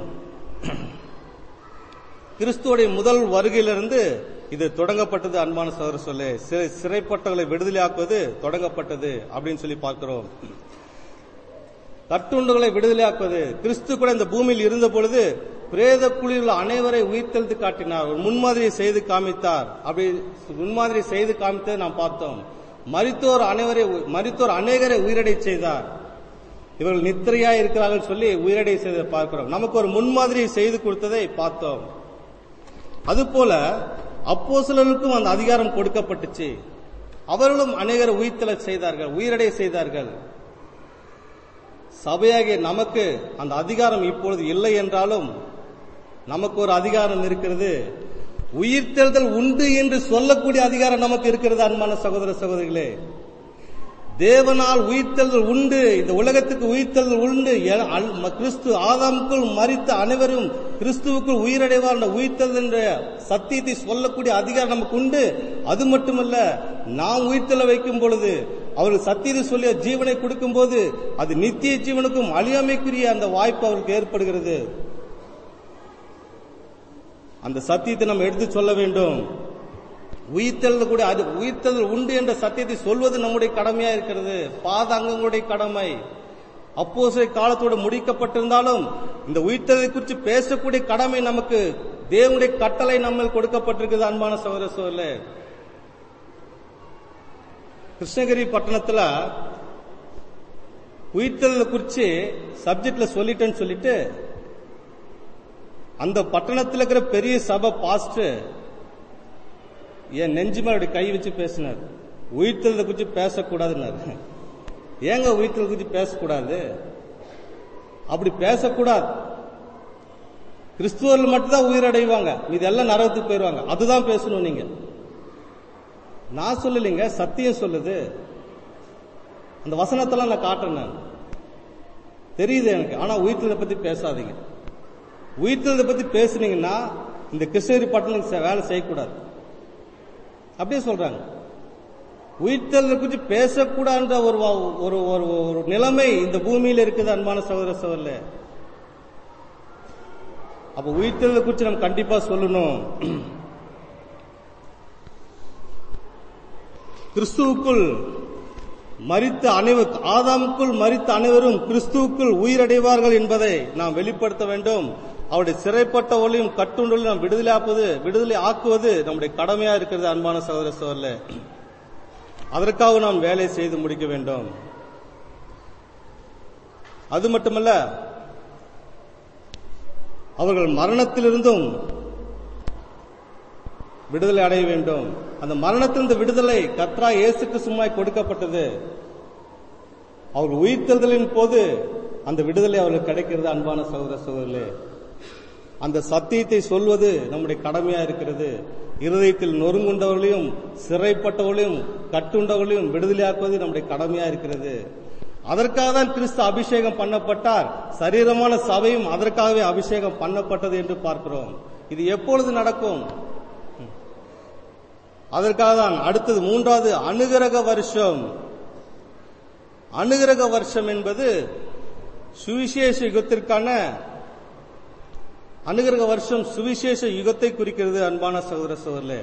கிறிஸ்துவோடைய முதல் வருகையிலிருந்து இது தொடங்கப்பட்டது அன்பான சகோதர சொல்லு சிறை சிறைப்பட்டவர்களை விடுதலையாக்குவது தொடங்கப்பட்டது அப்படின்னு சொல்லி பார்க்கிறோம் கட்டுண்டவர்களை விடுதலையாக்குவது கிறிஸ்து கூட இந்த பூமியில் இருந்த பொழுது பிரேத குழியில் அனைவரை உயிர்த்தெழுத்து காட்டினார் ஒரு முன்மாதிரியை செய்து காமித்தார் அப்படி முன்மாதிரி செய்து காமித்ததை நாம் பார்த்தோம் மரித்தோர் அனைவரை மரித்தோர் அநேகரை உயிரடை செய்தார் இவர்கள் நித்திரையா இருக்கிறார்கள் சொல்லி உயிரடை செய்ததை பார்க்கிறோம் நமக்கு ஒரு முன்மாதிரியை செய்து கொடுத்ததை பார்த்தோம் அதுபோல அப்போஸ்தலர்களுக்கும் அந்த அதிகாரம் கொடுக்கப்பட்டுச்சு அவர்களும் அநேகரை உயிர்த்தல செய்தார்கள் உயிரடை செய்தார்கள் சபையாகிய நமக்கு அந்த அதிகாரம் இப்பொழுது இல்லை என்றாலும் நமக்கு ஒரு அதிகாரம் இருக்கிறது உயிர்த்தெழுதல் உண்டு என்று சொல்லக்கூடிய அதிகாரம் நமக்கு இருக்கிறது அன்பான சகோதர சகோதரிகளே தேவனால் உயிர்த்தெழுதல் உண்டு இந்த உலகத்துக்கு உயிர்த்தெழுதல் உண்டு எ- அல்- ம- கிறிஸ்து ஆதாமுக்குள் மறித்த அனைவரும் கிறிஸ்துவுக்குள் உயிரடைவார் என்ற உயிர்த்தெழுதல் என்ற சத்தியத்தை சொல்லக்கூடிய அதிகாரம் நமக்கு உண்டு அது மட்டுமல்ல நாம் உயிர்த்தெழ வைக்கும் பொழுது அவர்கள் சத்தியத்தை சொல்லிய ஜீவனை கொடுக்கும் போது அது நித்திய ஜீவனுக்கும் அழியாமைக்குரிய அந்த வாய்ப்பு அவருக்கு ஏற்படுகிறது அந்த சத்தியத்தை நம்ம எடுத்து சொல்ல வேண்டும் உயிர்த்தெழுதல் கூட அது உயிர்த்தெழுதல் உண்டு என்ற சத்தியத்தை சொல்வது நம்முடைய கடமையா இருக்கிறது பாத அங்கங்களுடைய கடமை அப்போசை காலத்தோடு முடிக்கப்பட்டிருந்தாலும் இந்த உயிர்த்தெழுதலை குறித்து பேசக்கூடிய கடமை நமக்கு தேவனுடைய கட்டளை நம்ம கொடுக்கப்பட்டிருக்குது அன்பான சகோதர சோழர்களே கிருஷ்ணகிரி பட்டணத்துல உயிர்த்தெழுதலை குறித்து சப்ஜெக்ட்ல சொல்லிட்டேன்னு சொல்லிட்டு அந்த பட்டணத்துல இருக்கிற பெரிய சபை பாஸ்டர் என் நெஞ்சு மேல அப்படி கை வச்சு பேசினார் உயிர்த்தெழுதை குறித்து பேசக்கூடாதுன்னாரு ஏங்க உயிர்த்தெழுதை குறித்து பேசக்கூடாது அப்படி பேசக்கூடாது கிறிஸ்துவர்கள் மட்டும்தான் உயிரடைவாங்க இதெல்லாம் நரகத்துக்கு போயிருவாங்க அதுதான் பேசணும் நீங்க நான் சொல்லலைங்க சத்தியம் சொல்லுது அந்த வசனத்தெல்லாம் நான் காட்டுறேன் நான் தெரியுது எனக்கு ஆனா உயிர்த்தெழுதை பத்தி பேசாதீங்க உயிர்த்தெழுதை பத்தி பேசுனீங்கன்னா இந்த கிருஷ்ணகிரி பட்டணம் வேலை செய்யக்கூடாது அப்படியே சொல்றாங்க உயிர்த்தெழுதை குறித்து பேசக்கூடாதுன்ற ஒரு வா- ஒரு ஒரு ஒரு நிலைமை இந்த பூமியில இருக்குது அன்பான சகோதர சகோதரர்களே அப்ப உயிர்த்தெழுதை குறித்து நம்ம கண்டிப்பா சொல்லணும் கிறிஸ்துவுக்குள் மரித்த அனைவர் ஆதாமுக்குள் மரித்த அனைவரும் கிறிஸ்துவுக்குள் உயிரடைவார்கள் என்பதை நாம் வெளிப்படுத்த வேண்டும் அவருடைய சிறைப்பட்ட ஒளியும் கட்டுண்டொழியும் நாம் விடுதலை ஆக்குவது விடுதலை ஆக்குவது நம்முடைய கடமையா இருக்கிறது அன்பான சகோதர சோழர்களே அதற்காக நாம் வேலை செய்து முடிக்க வேண்டும் அது மட்டுமல்ல அவர்கள் மரணத்திலிருந்தும் விடுதலை அடைய வேண்டும் அந்த மரணத்திலிருந்து விடுதலை கத்ரா இயேசுக்கு சும்மாய் கொடுக்கப்பட்டது அவர்கள் உயிர்த்தெழுதலின் போது அந்த விடுதலை அவர்களுக்கு கிடைக்கிறது அன்பான சகோதர சகோதரர்களே அந்த சத்தியத்தை சொல்வது நம்முடைய கடமையா இருக்கிறது இருதயத்தில் நொறுங்குண்டவர்களையும் சிறைப்பட்டவர்களையும் கட்டுண்டவர்களையும் விடுதலையாக்குவது நம்முடைய கடமையா இருக்கிறது அதற்காக தான் கிறிஸ்து அபிஷேகம் பண்ணப்பட்டார் சரீரமான சபையும் அதற்காகவே அபிஷேகம் பண்ணப்பட்டது என்று பார்க்கிறோம் இது எப்பொழுது நடக்கும் அதற்காக தான் அடுத்தது மூன்றாவது அனுகிரக வருஷம் அனுகிரக வருஷம் என்பது சுவிசேஷ யுகத்திற்கான அனுகிரக வருஷம் சுவிசேஷ யுகத்தை குறிக்கிறது அன்பான சகோதர சகோதரர்களே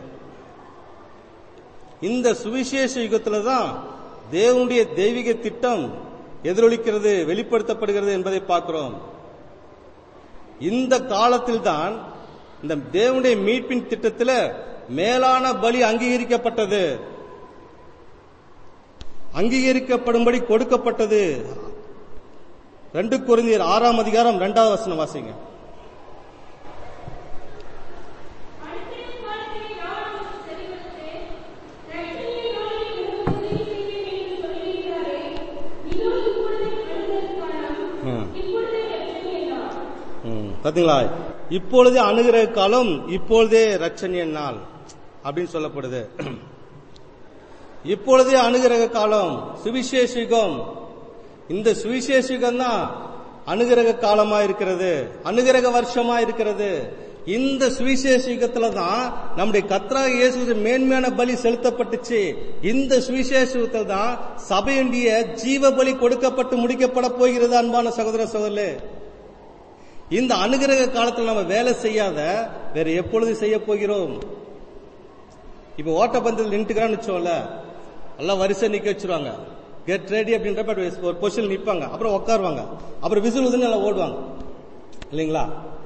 இந்த சுவிசேஷ யுகத்துல தான் தேவனுடைய தெய்வீக திட்டம் எதிரொலிக்கிறது வெளிப்படுத்தப்படுகிறது என்பதை பார்க்கிறோம் இந்த காலத்தில் தான் இந்த தேவனுடைய மீட்பின் திட்டத்தில் மேலான பலி அங்கீகரிக்கப்பட்டது அங்கீகரிக்கப்படும்படி கொடுக்கப்பட்டது ரெண்டு குருந்தியர் ஆறாம் அதிகாரம் இரண்டாவது வசனம் வாசிங்க அடுத்த காலத்திலே நான் உனக்கு தெரிவித்தேன் ரட்சணிய நாளில் உங்களுக்கு உதவி செய்வேன் என்று சொல்லியிருக்கிறாரே இதோ இப்பொழுது அனுகிரக காலம் ம். இப்பொழுது ரட்சணிய நாள் ம், பாத்தீங்களா இப்பொழுதே அணுகிற காலம் இப்பொழுதே ரட்சணிய நாள் அப்படின்னு சொல்லப்படுது இப்பொழுதே அனுகிரக காலம் சுவிசேஷிகம் இந்த சுவிசேஷிகம் தான் அனுகிரக காலமா இருக்கிறது அனுகிரக வருஷமா இருக்கிறது இந்த சுவிசேஷிகத்துல தான் நம்முடைய கத்ரா இயேசு மேன்மையான பலி செலுத்தப்பட்டுச்சு இந்த சுவிசேஷத்துல தான் சபையுடைய ஜீவ பலி கொடுக்கப்பட்டு முடிக்கப்பட போகிறது அன்பான சகோதர சகோதரே இந்த அனுகிரக காலத்தில் நம்ம வேலை செய்யாத வேற எப்பொழுது செய்ய போகிறோம் இப்ப ஓட்டப்பந்தத்தில் நின்றுக்கிறான்னு வச்சோம்ல எல்லாம் வரிசை நிக்க வச்சிருவாங்க கெட் ரெடி அப்படின்றப்ப ஒரு பொசிஷன் நிப்பாங்க அப்புறம் உட்காருவாங்க அப்புறம் விசில் ஊதுன்னு எல்லாம் ஓடுவாங்க இல்லைங்களா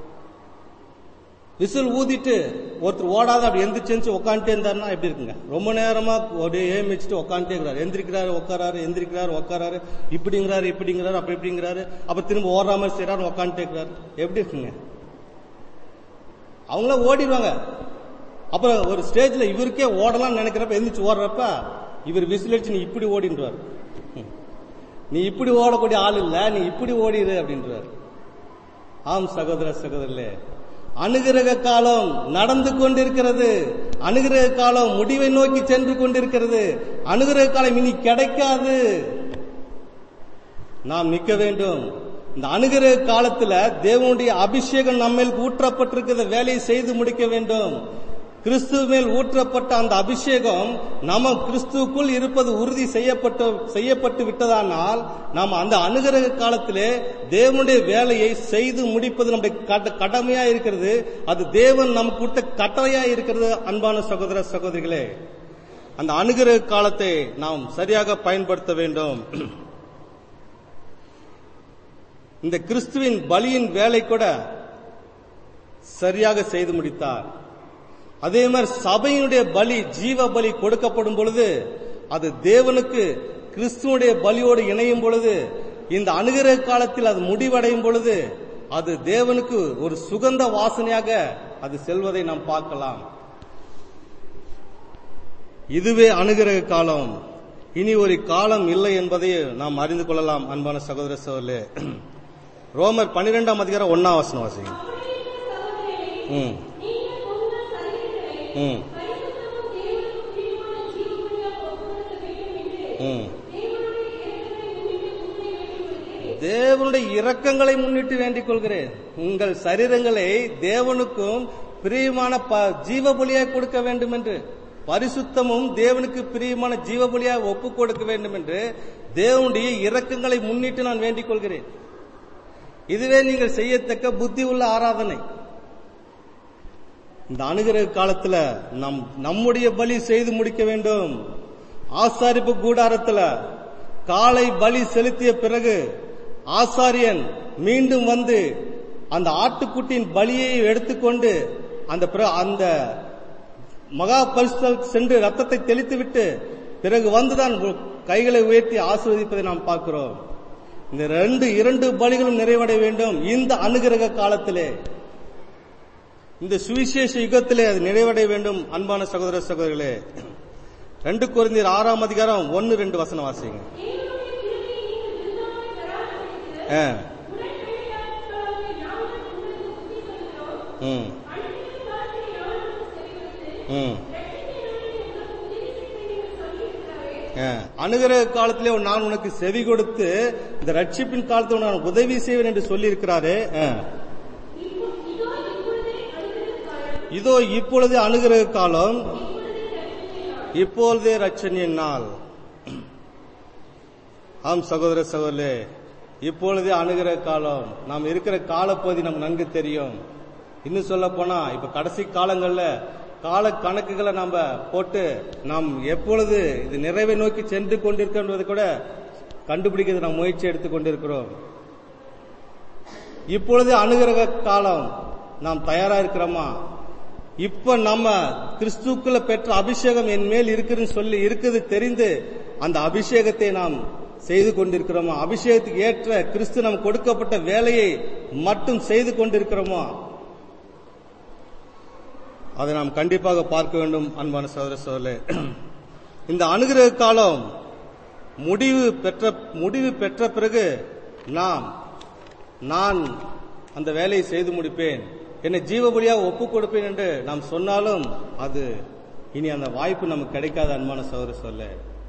விசில் ஊதிட்டு ஒருத்தர் ஓடாத அப்படி எந்திரிச்சு எந்திரிச்சு உட்காந்துட்டே இருந்தாருன்னா எப்படி இருக்குங்க ரொம்ப நேரமா அப்படியே ஏமிச்சுட்டு உட்காந்துட்டே இருக்கிறாரு எந்திரிக்கிறாரு உட்காராரு எந்திரிக்கிறாரு உட்காராரு இப்படிங்கிறாரு இப்படிங்கிறாரு அப்படி இப்படிங்கிறாரு அப்ப திரும்ப ஓடுற மாதிரி செய்யறாரு உட்காந்துட்டே இருக்கிறாரு எப்படி இருக்குங்க அவங்களாம் ஓடிடுவாங்க அப்புறம் ஒரு ஸ்டேஜ்ல இவருக்கே ஓடலாம்னு நினைக்கிறப்ப எந்திரிச்சு ஓடுறப்ப இவர் விசில் அடிச்சு நீ இப்படி ஓடின்றார் நீ இப்படி ஓடக்கூடிய ஆள் இல்ல நீ இப்படி ஓடிடு அப்படின்றார் ஆம் சகோதர சகோதரர்களே அனுகிரக காலம் நடந்து கொண்டிருக்கிறது அனுகிரக காலம் முடிவை நோக்கி சென்று கொண்டிருக்கிறது அனுகிரக காலம் இனி கிடைக்காது நாம் நிற்க வேண்டும் இந்த அனுகிரக காலத்துல தேவனுடைய அபிஷேகம் நம்மேல் ஊற்றப்பட்டிருக்கிற வேலையை செய்து முடிக்க வேண்டும் கிறிஸ்துவ மேல் ஊற்றப்பட்ட அந்த அபிஷேகம் நம்ம கிறிஸ்துவுக்குள் இருப்பது உறுதி செய்யப்பட்டு செய்யப்பட்டு விட்டதானால் நாம் அந்த அனுகிரக காலத்திலே தேவனுடைய வேலையை செய்து முடிப்பது நம்முடைய கட- கடமையா இருக்கிறது அது தேவன் நமக்கு கொடுத்த கட்டளையா இருக்கிறது அன்பான சகோதர சகோதரிகளே அந்த அனுகிரக காலத்தை நாம் சரியாக பயன்படுத்த வேண்டும் இந்த கிறிஸ்துவின் பலியின் வேலை கூட சரியாக செய்து முடித்தார் அதே மாதிரி சபையினுடைய பலி ஜீவ பலி கொடுக்கப்படும் பொழுது அது தேவனுக்கு கிறிஸ்துவனுடைய பலியோடு இணையும் பொழுது இந்த அனுகிரக காலத்தில் அது முடிவடையும் பொழுது அது தேவனுக்கு ஒரு சுகந்த வாசனையாக அது செல்வதை நாம் பார்க்கலாம் இதுவே அனுகிரக காலம் இனி ஒரு காலம் இல்லை என்பதை நாம் அறிந்து கொள்ளலாம் அன்பான சகோதர சோழே ரோமர் பன்னிரெண்டாம் அதிகாரம் ஒன்னாம் வசனம் வாசிங்க ம் நீங்கள் உங்கள் சரீரங்களை ம் பரிசுத்தமும் தேவனுக்கு பிரியமான ஜீவபலியாக ஒப்புக்கொடுக்க வேண்டும் என்று ம் தேவனுடைய இரக்கங்களை முன்னிட்டு வேண்டிக் கொள்கிறேன். தேவனுடைய இரக்கங்களை முன்னிட்டு வேண்டிக் கொள்கிறேன் உங்கள் சரீரங்களை தேவனுக்கும் பிரியமான ப- ஜீவ பலியாய் கொடுக்க வேண்டும் என்று பரிசுத்தமும் தேவனுக்கு பிரியமான ஜீவ பலியாய் ஒப்புக் கொடுக்க வேண்டும் என்று தேவனுடைய இரக்கங்களை முன்னிட்டு நான் வேண்டிக் கொள்கிறேன் இதுவே நீங்கள் செய்யத்தக்க புத்தி உள்ள ஆராதனை இந்த அனுகிரக காலத்துல நம் நம்முடைய பலி செய்து முடிக்க வேண்டும் ஆசாரிப்பு கூடாரத்துல காலை பலி செலுத்திய பிறகு ஆசாரியன் மீண்டும் வந்து அந்த ஆட்டுக்குட்டியின் பலியை எடுத்துக்கொண்டு அந்த பிற- அந்த மகா பரிசுத்தல் சென்று ரத்தத்தை தெளித்துவிட்டு பிறகு வந்துதான் கைகளை உயர்த்தி ஆசீர்வதிப்பதை நாம் பார்க்கிறோம் இந்த ரெண்டு இரண்டு பலிகளும் நிறைவடைய வேண்டும் இந்த அனுகிரக காலத்திலே இந்த சுவிசேஷ யுகத்திலே அது நிறைவடைய வேண்டும் அன்பான சகோதர சகோதரிகளே ரெண்டு குறைந்தர் ஆறாம் அதிகாரம் ஒன்னு ரெண்டு வசனம் வாசிங்க ஆ. ம். ம். ஆ. அனுகிரக காலத்திலே நான் உனக்கு செவி கொடுத்து இந்த ரட்சிப்பின் காலத்தில் நான் உதவி செய்வேன் என்று சொல்லி இருக்கிறாரே இதோ இப்பொழுது அனுகிரக காலம் இப்பொழுதே ரட்சணியின் நாள் ஆம் சகோதர சகோதரே இப்பொழுதே அணுகிற காலம் நாம் இருக்கிற காலப்பகுதி நமக்கு நன்கு தெரியும் இன்னும் சொல்ல போனா இப்ப கடைசி காலங்கள்ல கால கணக்குகளை நாம போட்டு நாம் எப்பொழுது இது நிறைவை நோக்கி சென்று கொண்டிருக்கின்றது கூட கண்டுபிடிக்கிறது நாம் முயற்சி எடுத்துக் கொண்டிருக்கிறோம் இப்பொழுது அணுகிற காலம் நாம் தயாரா இருக்கிறோமா இப்ப நம்ம கிறிஸ்துக்குள்ள பெற்ற அபிஷேகம் என் மேல் இருக்குதுன்னு சொல்லி இருக்குது தெரிந்து அந்த அபிஷேகத்தை நாம் செய்து கொண்டிருக்கிறோமா அபிஷேகத்துக்கு ஏற்ற கிறிஸ்து நாம் கொடுக்கப்பட்ட வேலையை மட்டும் செய்து கொண்டிருக்கிறோமா அதை நாம் கண்டிப்பாக பார்க்க வேண்டும் அன்பான சகோதர சோதரே இந்த அனுகிரக காலம் முடிவு பெற்ற முடிவு பெற்ற பிறகு நாம் நான் அந்த வேலையை செய்து முடிப்பேன் என்னை ஜீவபலியாக ஒப்புக் கொடுப்பேன் என்று நாம் சொன்னாலும் அது இனி அந்த வாய்ப்பு நமக்கு கிடைக்காத அன்பான சகோதர சொல்ல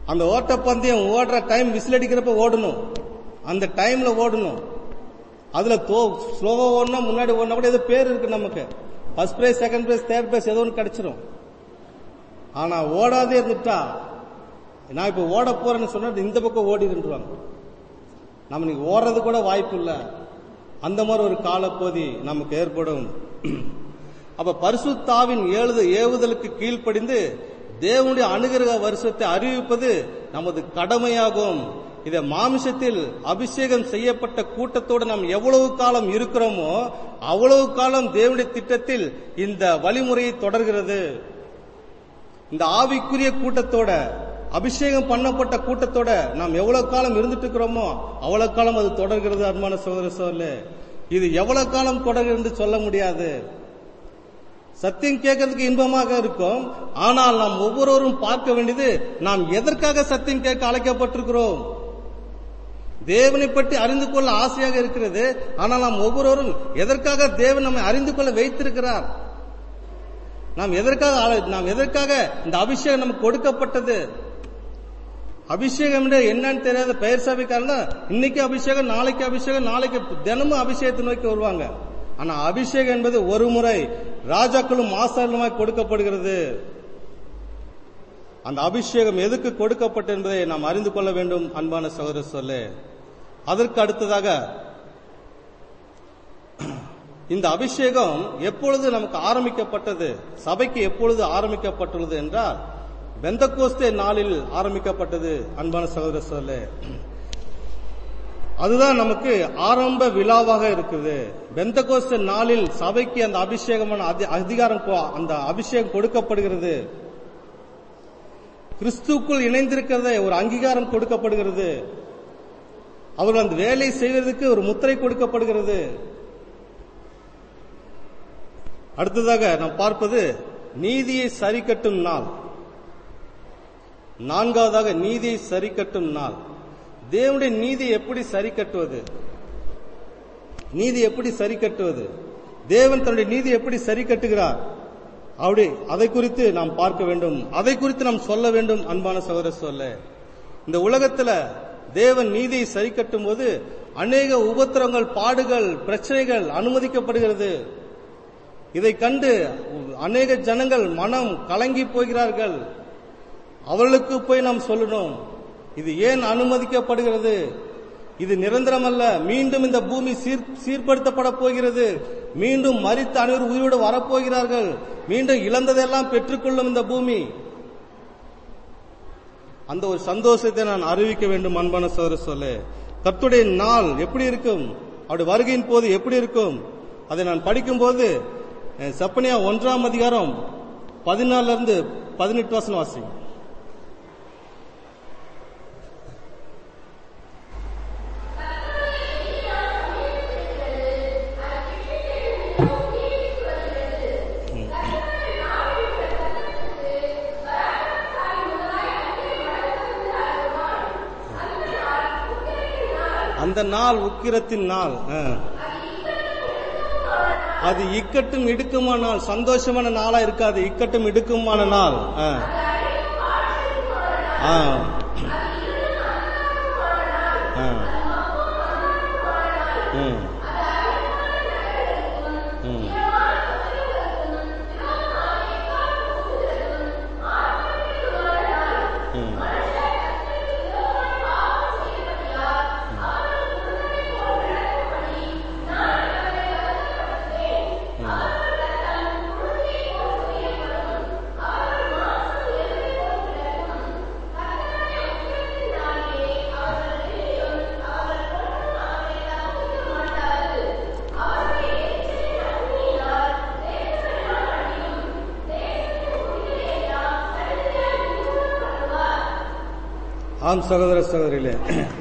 அந்த ஓட்டப்பந்தயம் ஓடுற டைம் விசில் அடிக்கிறப்ப ஓடணும் அந்த டைம்ல ஓடணும் அதுல தோ ஸ்லோவா ஓடணும் முன்னாடி ஓடனா கூட ஏதோ பேர் இருக்கு நமக்கு first prize second prize third prize ஏதோ ஒன்று கிடைச்சிரும் ஆனா ஓடாதே இருந்துட்டா நான் இப்ப ஓட போறேன்னு சொன்னா இந்த பக்கம் ஓடிடுவாங்க நம்ம இன்னைக்கு ஓடுறது கூட வாய்ப்பு இல்லை அந்த மாதிரி ஒரு காலப்பகுதி நமக்கு ஏற்படும் அப்ப பரிசுத்தாவின் ஏழுத ஏவுதலுக்கு கீழ்ப்படிந்து தேவனுடைய அனுகிரக வருஷத்தை அறிவிப்பது நமது கடமையாகும் இதை மாமிசத்தில் அபிஷேகம் செய்யப்பட்ட கூட்டத்தோடு நாம் எவ்வளவு காலம் இருக்கிறோமோ அவ்வளவு காலம் தேவனுடைய திட்டத்தில் இந்த வழிமுறையை தொடர்கிறது இந்த ஆவிக்குரிய கூட்டத்தோட அபிஷேகம் பண்ணப்பட்ட கூட்டத்தோட நாம் எவ்வளவு காலம் இருந்துட்டு இருக்கிறோமோ அவ்வளவு காலம் அது தொடர்கிறது அன்பான சகோதர சோழே இது எவ்வளவு காலம் தொடர்கிறது சொல்ல முடியாது சத்தியம் கேட்கறதுக்கு இன்பமாக இருக்கும் ஆனால் நாம் ஒவ்வொருவரும் பார்க்க வேண்டியது நாம் எதற்காக சத்தியம் கேட்க அழைக்கப்பட்டிருக்கிறோம் தேவனை பற்றி அறிந்து கொள்ள ஆசையாக இருக்கிறது ஆனால் நாம் ஒவ்வொருவரும் எதற்காக தேவன் நம்மை அறிந்து கொள்ள வைத்திருக்கிறார் நாம் எதற்காக ஆள- நாம் எதற்காக இந்த அபிஷேகம் நமக்கு கொடுக்கப்பட்டது அபிஷேகம் என்றால் என்னன்னு தெரியாத பெயர் சபைக்காரங்க இன்னைக்கு அபிஷேகம் நாளைக்கு அபிஷேகம் நாளைக்கு தினமும் அபிஷேகத்தை நோக்கி வருவாங்க ஆனா அபிஷேகம் என்பது ஒரு முறை ராஜாக்களும் ஆசாரலுமாய் கொடுக்கப்படுகிறது அந்த அபிஷேகம் எதுக்கு கொடுக்கப்பட்டது என்பதை நாம் அறிந்து கொள்ள வேண்டும் அன்பான சகோதர சொல்லே அதற்கு அடுத்ததாக இந்த அபிஷேகம் எப்பொழுது நமக்கு ஆரம்பிக்கப்பட்டது சபைக்கு எப்பொழுது ஆரம்பிக்கப்பட்டுள்ளது என்றால் பெந்தகோஸ்தே நாளில் ஆரம்பிக்கப்பட்டது அன்பான சகோதர சொல்லே அதுதான் நமக்கு ஆரம்ப விழாவாக இருக்குது பெந்தகோஸ்தே நாளில் சபைக்கு அந்த அபிஷேகமான அதி- அதிகாரம் கொ- அந்த அபிஷேகம் கொடுக்கப்படுகிறது கிறிஸ்துக்குள் இணைந்திருக்கிறத ஒரு அங்கீகாரம் கொடுக்கப்படுகிறது அவர்கள் அந்த வேலை செய்வதற்கு ஒரு முத்திரை கொடுக்கப்படுகிறது அடுத்ததாக நாம் பார்ப்பது நீதியை சரிக்கட்டும் நாள் நான்காவதாக நீதியை சரிக்கட்டும் நாள் தேவனுடைய நீதியை எப்படி சரி கட்டுவது நீதி எப்படி சரி கட்டுவது தேவன் தன்னுடைய நீதி எப்படி சரி கட்டுகிறார் அப்படி அதை குறித்து நாம் பார்க்க வேண்டும் அதை குறித்து நாம் சொல்ல வேண்டும் அன்பான சகோதர சொல்ல இந்த உலகத்துல தேவன் நீதியை சரி கட்டும் போது அநேக உபத்திரங்கள் பாடுகள் பிரச்சனைகள் அனுமதிக்கப்படுகிறது இதை கண்டு அநேக ஜனங்கள் மனம் கலங்கி போகிறார்கள் அவர்களுக்கு போய் நாம் சொல்லணும் இது ஏன் அனுமதிக்கப்படுகிறது இது நிரந்தரமல்ல மீண்டும் இந்த பூமி சீர் சீர்படுத்தப்பட போகிறது மீண்டும் மரித்த அனைவரும் உயிரோடு வரப்போகிறார்கள் மீண்டும் இழந்ததெல்லாம் பெற்றுக்கொள்ளும் இந்த பூமி அந்த ஒரு சந்தோஷத்தை நான் அறிவிக்க வேண்டும் அன்பான சோதர சொல்ல கர்த்துடைய நாள் எப்படி இருக்கும் அவருடைய வருகையின் போது எப்படி இருக்கும் அதை நான் படிக்கும்போது அஹ், செப்பனியா ஒன்றாம் அதிகாரம் பதினாலுல இருந்து பதினெட்டு வசனம் வாசிங்க அந்த நாள் உக்கிரத்தின் நாள் ஆ. அது இக்கட்டும் இடுக்குமான நாள் சந்தோஷமான நாளா இருக்காது இக்கட்டும் இடுக்குமான நாள் ஆ. ஆ. ஆ. ம். ம். ம். ஆம் சகோதர சகோதரிகளே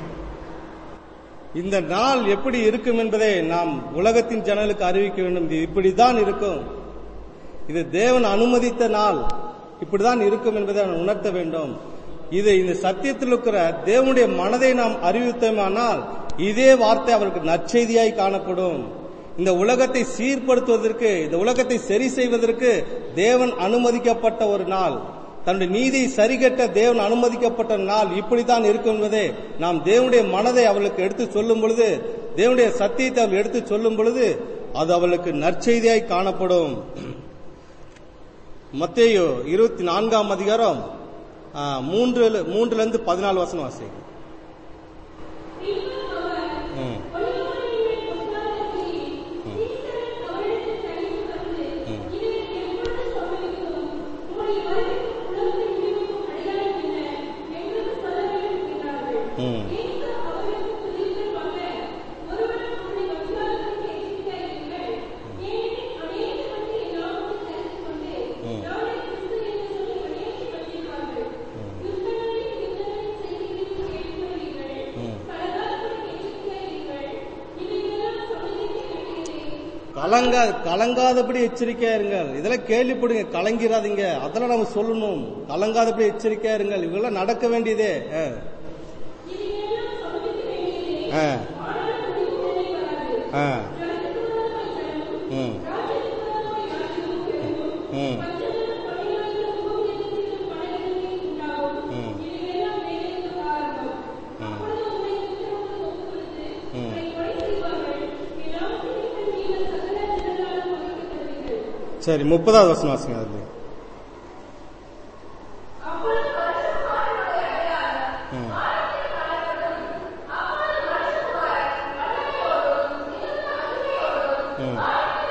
இந்த நாள் எப்படி இருக்கும் என்பதை நாம் உலகத்தின் ஜனங்களுக்கு அறிவிக்க வேண்டும் இது இப்படித்தான் இருக்கும் இது தேவன் அனுமதித்த நாள் இப்படிதான் இருக்கும் என்பதை நாம் உணர்த்த வேண்டும் இது இந்த சத்தியத்தில் இருக்கிற தேவனுடைய மனதை நாம் அறிவித்தோமானால் இதே வார்த்தை அவருக்கு நற்செய்தியாய் காணப்படும் இந்த உலகத்தை சீர்படுத்துவதற்கு இந்த உலகத்தை சரி செய்வதற்கு தேவன் அனுமதிக்கப்பட்ட ஒரு நாள் தன்னுடைய நீதி சரிகட்ட தேவன் அனுமதிக்கப்பட்ட நாள் இப்படித்தான் இருக்கும் என்பதை நாம் தேவனுடைய மனதை அவளுக்கு எடுத்து சொல்லும் பொழுது தேவனுடைய சத்தியத்தை அவள் எடுத்து சொல்லும் பொழுது அது அவளுக்கு நற்செய்தியாய் காணப்படும் மத்தேயு இருபத்தி நான்காம் அதிகாரம் ஆ, மூன்று மூன்றுல இருந்து பதினாலு வசனம் வாசிங்க ம். ம். ம். ம். கலங்கா கலங்காதபடி எச்சரிக்கையா இருங்கள் இதெல்லாம் கேள்விப்படுங்க கலங்கிறாதீங்க அதெல்லாம் நம்ம சொல்லணும் கலங்காதபடி எச்சரிக்கையா இருங்கள் இவெல்லாம் நடக்க வேண்டியதே ஆ. ஆ. ஆ. ம். ம். ம். ம். ம். சரி முப்பதாவது வருஷம் வாசிங்க அதுல ம். ம்.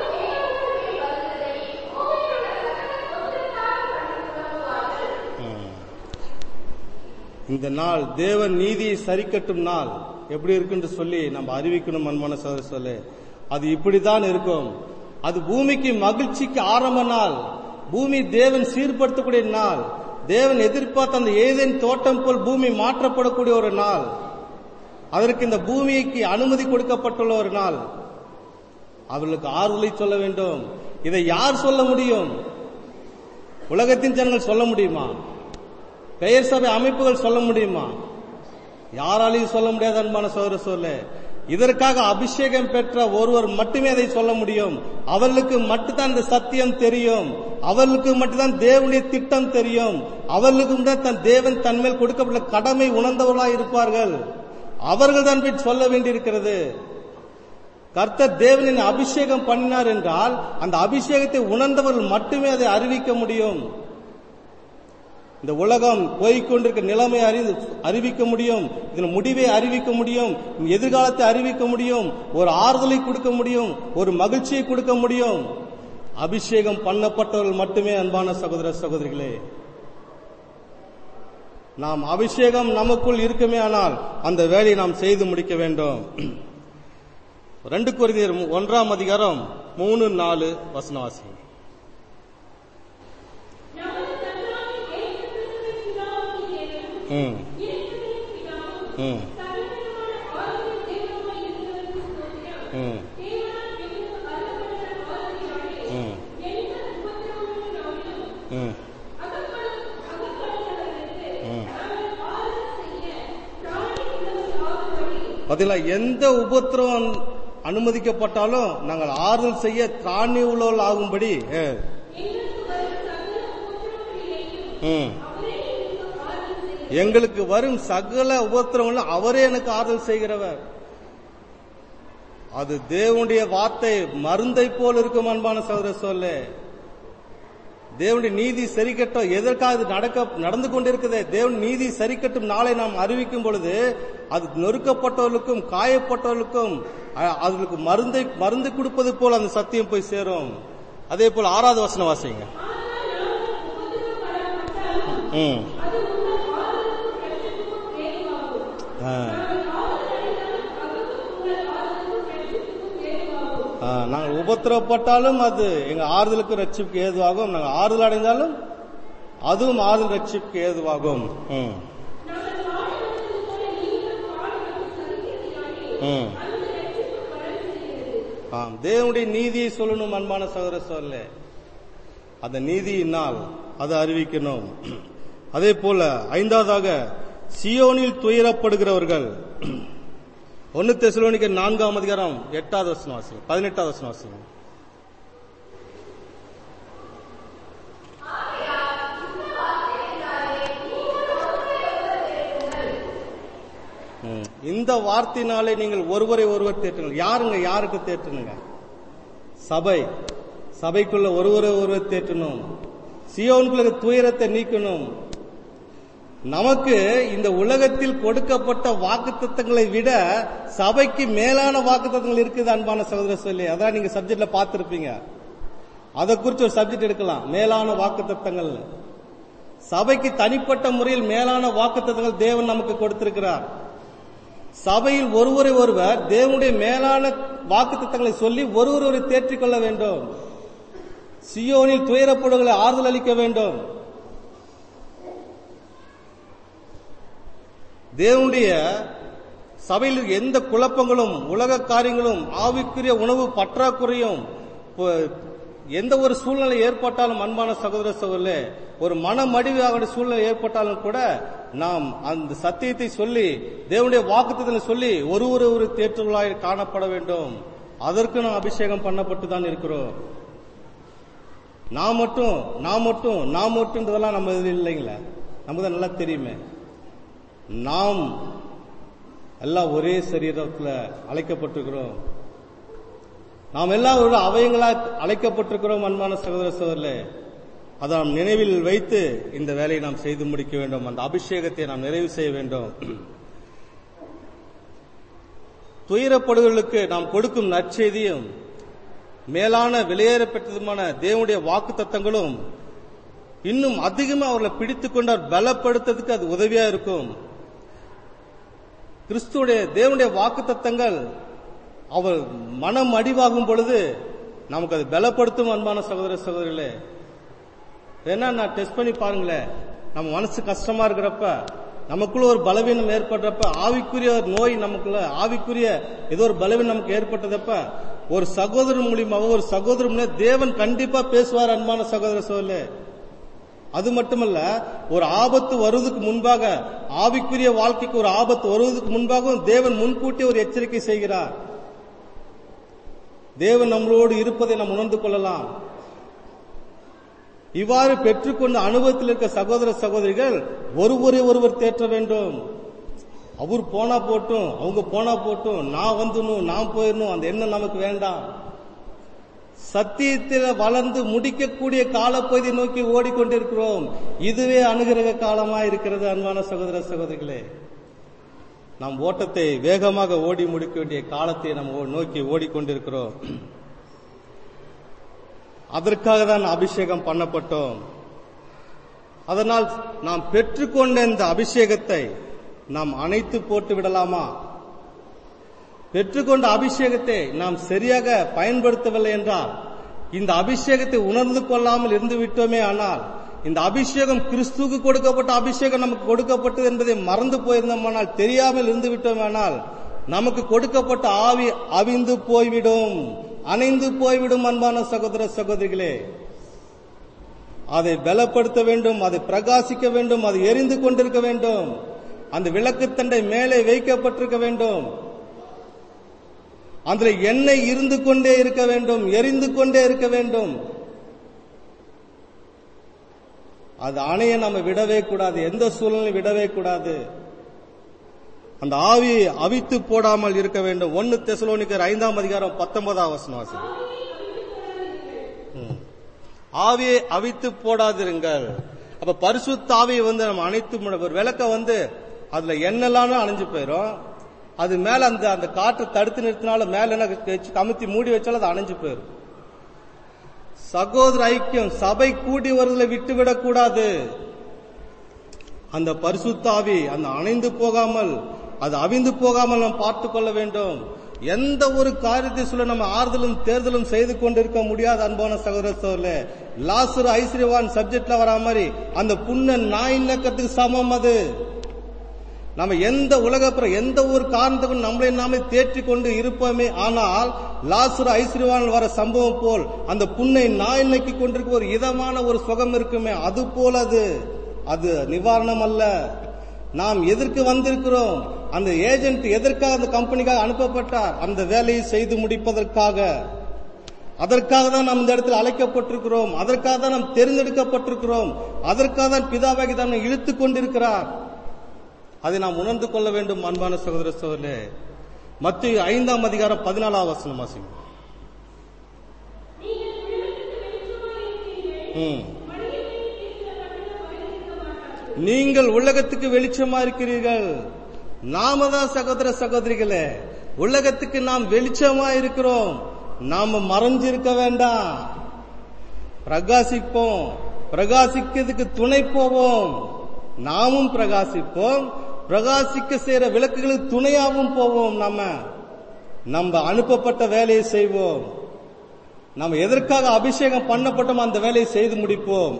ம். இந்த நாள் தேவன் நீதியை சரிக்கட்டும் நாள் எப்படி இருக்குன்னு சொல்லி நம்ம அறிவிக்கணும் அன்பான சோதர சொல்லு அது இப்படித்தான் இருக்கும் அது பூமிக்கு மகிழ்ச்சிக்கு ஆரம்ப நாள் பூமி தேவன் சீர்படுத்தக்கூடிய நாள் தேவன் எதிர்பார்த்த அந்த ஏதேன் தோட்டம் போல் பூமி மாற்றப்படக்கூடிய ஒரு நாள் அதற்கு இந்த பூமிக்கு அனுமதி கொடுக்கப்பட்டுள்ள ஒரு நாள் அவர்களுக்கு ஆறுதலை சொல்ல வேண்டும் இதை யார் சொல்ல முடியும் உலகத்தின் ஜனங்கள் சொல்ல முடியுமா பெயர் சபை அமைப்புகள் சொல்ல முடியுமா யாராலையும் சொல்ல முடியாத அன்பான சோதர சொல்லு இதற்காக அபிஷேகம் பெற்ற ஒருவர் மட்டுமே அதை சொல்ல முடியும் அவர்களுக்கு மட்டும்தான் இந்த சத்தியம் தெரியும் அவர்களுக்கு மட்டும்தான் தேவனுடைய திட்டம் தெரியும் அவர்களுக்கு மட்டும் தன் தேவன் தன்மேல் கொடுக்கப்பட்ட கடமை உணர்ந்தவர்களாய் இருப்பார்கள் அவர்கள் தான் போய் சொல்ல வேண்டியிருக்கிறது கர்த்தர் தேவனின் அபிஷேகம் பண்ணினார் என்றால் அந்த அபிஷேகத்தை உணர்ந்தவர்கள் மட்டுமே அதை அறிவிக்க முடியும் இந்த உலகம் போய்கொண்டிருக்க நிலைமை அறிந்து அறிவிக்க முடியும் இதன் முடிவை அறிவிக்க முடியும் எதிர்காலத்தை அறிவிக்க முடியும் ஒரு ஆறுதலை கொடுக்க முடியும் ஒரு மகிழ்ச்சியை கொடுக்க முடியும் அபிஷேகம் பண்ணப்பட்டவர்கள் மட்டுமே அன்பான சகோதர சகோதரிகளே நாம் அபிஷேகம் நமக்குள் இருக்குமே ஆனால் அந்த வேலையை நாம் செய்து முடிக்க வேண்டும் ரெண்டு குருதியர் ஒன்றாம் அதிகாரம் மூணு நாலு வசனவாசி ம் ம் ம் ம் ம் ம் பதிலா எந்த உபத்திரவம் அனுமதிக்கப்பட்டாலும் நாங்கள் ஆறுதல் செய்ய திராணி உள்ளவர்கள் ஆகும்படி அஹ், ம். எங்களுக்கு வரும் சகல உபத்திரவங்களும் அவரே எனக்கு ஆறுதல் செய்கிறவர் அது தேவனுடைய வார்த்தை மருந்தை போல் இருக்கும் அன்பான சகோதர சொல்லு தேவனுடைய நீதி சரிக்கட்டும் எதற்காக இது நடக்க நடந்து கொண்டிருக்குதே தேவன் நீதி சரிக்கட்டும் நாளை நாம் அறிவிக்கும் பொழுது அது நொறுக்கப்பட்டவர்களுக்கும் காயப்பட்டவர்களுக்கும் அ- அவர்களுக்கு மருந்தை மருந்து கொடுப்பது போல் அந்த சத்தியம் போய் சேரும் அதே போல் ஆறாவது வசனம் வாசிங்க ம் ஆ. ஆ, நாங்கள் உபத்திரப்பட்டாலும் அது எங்க ஆறுதலுக்கு ரட்சிப்புக்கு ஏதுவாகும் நாங்கள் ஆறுதல் அடைந்தாலும் அதுவும் ஆறுதல் ரட்சிப்புக்கு ஏதுவாகும் ம். ம். ஆம் தேவனுடைய நீதியை சொல்லணும் அன்பான சகோதர சொல்ல அந்த நீதியினால் அதை அறிவிக்கணும் அதே போல ஐந்தாவதாக சியோனில் துயரப்படுகிறவர்கள் ஒன்னு தெசலோனிக்க நான்காம் அதிகாரம் எட்டாவது வசனம் வாசிங்க பதினெட்டாவது வசனம் வாசிங்க ம். இந்த வார்த்தையினாலே நீங்கள் ஒருவரை ஒருவர் தேற்றுங்கள் யாருங்க யாருக்கு தேற்றணுங்க சபை சபைக்குள்ள ஒருவரை ஒருவர் தேற்றணும் சியோனுக்குள்ள துயரத்தை நீக்கணும் நமக்கு இந்த உலகத்தில் கொடுக்கப்பட்ட வாக்குத்தத்தங்களை விட சபைக்கு மேலான வாக்குத்தத்தங்கள் இருக்குது அன்பான சகோதர சொல்லி அதான் நீங்க சப்ஜெக்ட்ல பார்த்திருப்பீங்க அதை குறித்து ஒரு சப்ஜெக்ட் எடுக்கலாம் மேலான வாக்குத்தத்தங்கள் சபைக்கு தனிப்பட்ட முறையில் மேலான வாக்குத்தத்தங்கள் தேவன் நமக்கு கொடுத்திருக்கிறார் சபையில் ஒருவரை ஒருவர் தேவனுடைய மேலான வாக்குத்தத்தங்களை சொல்லி ஒருவர் ஒரு தேற்றிக் கொள்ள வேண்டும் சியோனில் துயரப்படுகளை ஆறுதல் அளிக்க வேண்டும் தேவனுடைய சபையில் எந்த குழப்பங்களும் உலக காரியங்களும் ஆவிக்குரிய உணவு பற்றாக்குறையும் ப- எந்த ஒரு சூழ்நிலை ஏற்பட்டாலும் அன்பான சகோதர சகோதரே ஒரு மனமடிவாக சூழ்நிலை ஏற்பட்டாலும் கூட நாம் அந்த சத்தியத்தை சொல்லி தேவனுடைய வாக்குத்தத்தை சொல்லி ஒரு ஒரு ஒரு தேற்றுகளாய் காணப்பட வேண்டும் அதற்கு நாம் அபிஷேகம் பண்ணப்பட்டு தான் இருக்கிறோம் நான் மட்டும் நான் மட்டும் நான் மட்டும்ன்றதெல்லாம் நம்ம இது இல்லைங்களே நமக்கு தான் நல்லா தெரியுமே நாம் எல்லாம் ஒரே சரீரத்தில் அழைக்கப்பட்டிருக்கிறோம் நாம் எல்லாம் ஒரு அவயங்களா அழைக்கப்பட்டிருக்கிறோம் அன்பான சகோதர சகோதரர்களே அதை நாம் நினைவில் வைத்து இந்த வேலையை நாம் செய்து முடிக்க வேண்டும் அந்த அபிஷேகத்தை நாம் நிறைவு செய்ய வேண்டும் துயரப்படுகளுக்கு நாம் கொடுக்கும் நற்செய்தியும் மேலான வெளியேறப்பட்டதுமான தேவனுடைய வாக்கு தத்தங்களும் இன்னும் அதிகமா அவர்களை பிடித்துக் கொண்டு அவர் பலப்படுத்துறதுக்கு அது உதவியா இருக்கும் கிறிஸ்துடைய தேவனுடைய வாக்கு தத்தங்கள் அவர் மனம் அடிவாகும் பொழுது நமக்கு அது பலப்படுத்தும் அன்பான சகோதர சகோதரிகளே வேணா நான் டெஸ்ட் பண்ணி பாருங்களேன் நம்ம மனசு கஷ்டமா இருக்கிறப்ப நமக்குள்ள ஒரு பலவீனம் ஏற்படுறப்ப ஆவிக்குரிய ஒரு நோய் நமக்குள்ள ஆவிக்குரிய ஏதோ ஒரு பலவீனம் நமக்கு ஏற்பட்டதப்ப ஒரு சகோதரன் மூலியமாக ஒரு சகோதரன் மூலியமா தேவன் கண்டிப்பா பேசுவார் அன்பான சகோதர சோழே அது மட்டுமல்ல ஒரு ஆபத்து வருவதற்கு முன்பாக ஆவிக்குரிய வாழ்க்கைக்கு ஒரு ஆபத்து வருவதற்கு முன்பாகவும் தேவன் முன்கூட்டி ஒரு எச்சரிக்கை செய்கிறார் தேவன் நம்மளோடு இருப்பதை நாம் உணர்ந்து கொள்ளலாம் இவ்வாறு பெற்றுக்கொண்ட அனுபவத்தில் இருக்க சகோதர சகோதரிகள் ஒருவரை ஒருவர் தேற்ற வேண்டும் அவர் போனா போட்டும் அவங்க போனா போட்டும் நான் வந்துடணும் நான் போயிடணும் அந்த எண்ணம் நமக்கு வேண்டாம் சத்தியத்தில் வளர்ந்து முடிக்கக்கூடிய காலப்பகுதியை நோக்கி ஓடிக்கொண்டிருக்கிறோம் இதுவே அனுகிரக காலமா இருக்கிறது அன்பான சகோதர சகோதரிகளே நாம் ஓட்டத்தை வேகமாக ஓடி முடிக்க வேண்டிய காலத்தை நாம் ஓ- நோக்கி ஓடிக்கொண்டிருக்கிறோம் அதற்காக தான் அபிஷேகம் பண்ணப்பட்டோம் அதனால் நாம் பெற்றுக்கொண்ட இந்த அபிஷேகத்தை நாம் அணைத்து போட்டு விடலாமா பெற்றுக்கொண்ட அபிஷேகத்தை நாம் சரியாக பயன்படுத்தவில்லை என்றால் இந்த அபிஷேகத்தை உணர்ந்து கொள்ளாமல் இருந்து விட்டோமே ஆனால் இந்த அபிஷேகம் கிறிஸ்துவுக்கு கொடுக்கப்பட்ட அபிஷேகம் நமக்கு கொடுக்கப்பட்டது என்பதை மறந்து போயிருந்தோமானால் தெரியாமல் இருந்து விட்டோமானால் நமக்கு கொடுக்கப்பட்ட ஆவி அவிந்து போய்விடும் அணைந்து போய்விடும் அன்பான சகோதர சகோதரிகளே அதை பலப்படுத்த வேண்டும் அதை பிரகாசிக்க வேண்டும் அது எரிந்து கொண்டிருக்க வேண்டும் அந்த விளக்குத்தண்டை மேலே வைக்கப்பட்டிருக்க வேண்டும் அதுல எண்ணெய் இருந்து கொண்டே இருக்க வேண்டும் எரிந்து கொண்டே இருக்க வேண்டும் அது அணைய நம்ம விடவே கூடாது எந்த சூழ்நிலையும் விடவே கூடாது அந்த ஆவியை அவித்து போடாமல் இருக்க வேண்டும் ஒன்னு தெசலோனிக்கர் ஐந்தாம் அதிகாரம் பத்தொன்பதாம் வசனம் வாசி. ம். ஆவியை அவித்து போடாதிருங்கள் அப்ப பரிசுத்த ஆவியை வந்து நம்ம அணைத்து முட- ஒரு விளக்க வந்து அதுல எண்ணெல்லாம் அணைஞ்சு போயிடும் அது மேல அந்த அந்த காற்றை தடுத்து நிறுத்தினாலும் மேல என்ன வச்சு கமுத்தி மூடி வச்சாலும் அது அணைஞ்சு போயிடும் சகோதர ஐக்கியம் சபை கூடி வருவதை விட்டுவிடக் கூடாது அந்த பரிசுத்தாவி அந்த அணைந்து போகாமல் அது அவிந்து போகாமல் நாம் பார்த்துக் கொள்ள வேண்டும் எந்த ஒரு காரியத்தை சொல்ல நம்ம ஆறுதலும் தேர்தலும் செய்து கொண்டிருக்க முடியாது அன்பான சகோதர சோழர்களே லாசுரு ஐஸ்வர்யவான் சப்ஜெக்ட்ல வரா மாதிரி அந்த புண்ண நாயின் நக்கத்துக்கு சமம் அது நம்ம எந்த உலகப்புறம் எந்த ஒரு காரணத்துக்கும் நம்மளை நாமே தேற்றி கொண்டு இருப்போமே ஆனால் லாசுர ஐஸ்வர்யவான் வர சம்பவம் போல் அந்த புண்ணை நாய் நக்கி கொண்டிருக்க ஒரு இதமான ஒரு சுகம் இருக்குமே அது போல அது அது நிவாரணம் அல்ல நாம் எதற்கு வந்திருக்கிறோம் அந்த ஏஜென்ட் எதற்காக அந்த கம்பெனிக்காக அனுப்பப்பட்டார் அந்த வேலையை செய்து முடிப்பதற்காக அதற்காக தான் நாம் இந்த இடத்தில் அழைக்கப்பட்டிருக்கிறோம் அதற்காக தான் நாம் தேர்ந்தெடுக்கப்பட்டிருக்கிறோம் அதற்காக தான் பிதாவாகி தான் இழுத்துக் கொண்டிருக்கிறார் அதை நாம் உணர்ந்து கொள்ள வேண்டும் அன்பான சகோதர சகோதரே மத்திய ஐந்தாம் அதிகாரம் பதினாலாம் வசனம் வாசிங்க ம். நீங்கள் உலகத்துக்கு வெளிச்சமா இருக்கிறீர்கள் நாம தான் சகோதர சகோதரிகளே உலகத்துக்கு நாம் வெளிச்சமா இருக்கிறோம் நாம மறைஞ்சிருக்க வேண்டாம் பிரகாசிப்போம் பிரகாசிக்கிறதுக்கு துணை போவோம் நாமும் பிரகாசிப்போம் பிரகாசிக்க செய்யற விளக்குகளுக்கு துணையாகவும் போவோம் நம்ம நம்ம அனுப்பப்பட்ட வேலையை செய்வோம் நம்ம எதற்காக அபிஷேகம் பண்ணப்பட்டோம் அந்த வேலையை செய்து முடிப்போம்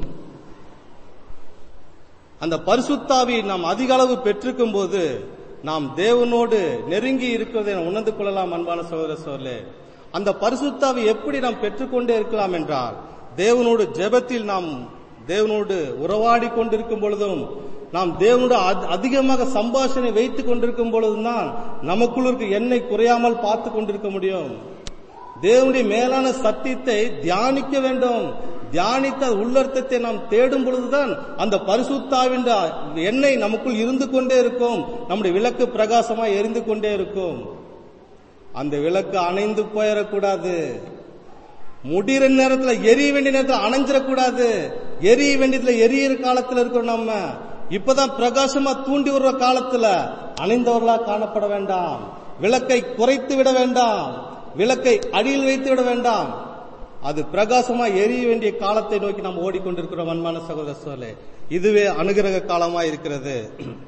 அந்த பரிசுத்தாவி நாம் அதிக அளவு பெற்றிருக்கும் போது நாம் தேவனோடு நெருங்கி இருக்கிறதை நாம் உணர்ந்து கொள்ளலாம் அன்பான சகோதர சோழர்களே அந்த பரிசுத்தாவி எப்படி நாம் பெற்றுக்கொண்டே இருக்கலாம் என்றால் தேவனோடு ஜெபத்தில் நாம் தேவனோடு உறவாடி கொண்டிருக்கும் பொழுதும் நாம் தேவனோடு அதி- அதிகமாக சம்பாஷணை வைத்துக் கொண்டிருக்கும் பொழுதும் தான் நமக்குள் இருக்க எண்ணெய் குறையாமல் பார்த்து கொண்டிருக்க முடியும் தேவனுடைய மேலான சத்தியத்தை தியானிக்க வேண்டும் தியானித்த உள்ளர்த்தத்தை நாம் தேடும் பொழுதுதான் அந்த பரிசுத்தாவின் எண்ணெய் நமக்குள் இருந்து கொண்டே இருக்கும் நம்முடைய விளக்கு பிரகாசமா எரிந்து கொண்டே இருக்கும் அந்த விளக்கு அணைந்து போயிடக்கூடாது முடிகிற நேரத்துல எரிய வேண்டிய நேரத்துல அணைஞ்சிடக்கூடாது எரிய வேண்டியதுல எரியிற காலத்துல இருக்கிறோம் நம்ம இப்பதான் பிரகாசமா தூண்டி வர்ற காலத்துல அணைந்தவர்களா காணப்பட வேண்டாம் விளக்கை குறைத்து விட வேண்டாம் விளக்கை அடியில் வைத்து விட வேண்டாம் அது பிரகாசமா எரிய வேண்டிய காலத்தை நோக்கி நாம் ஓடிக்கொண்டிருக்கிறோம் அன்பான சகோதர சோழே இதுவே அனுகிரக காலமா இருக்கிறது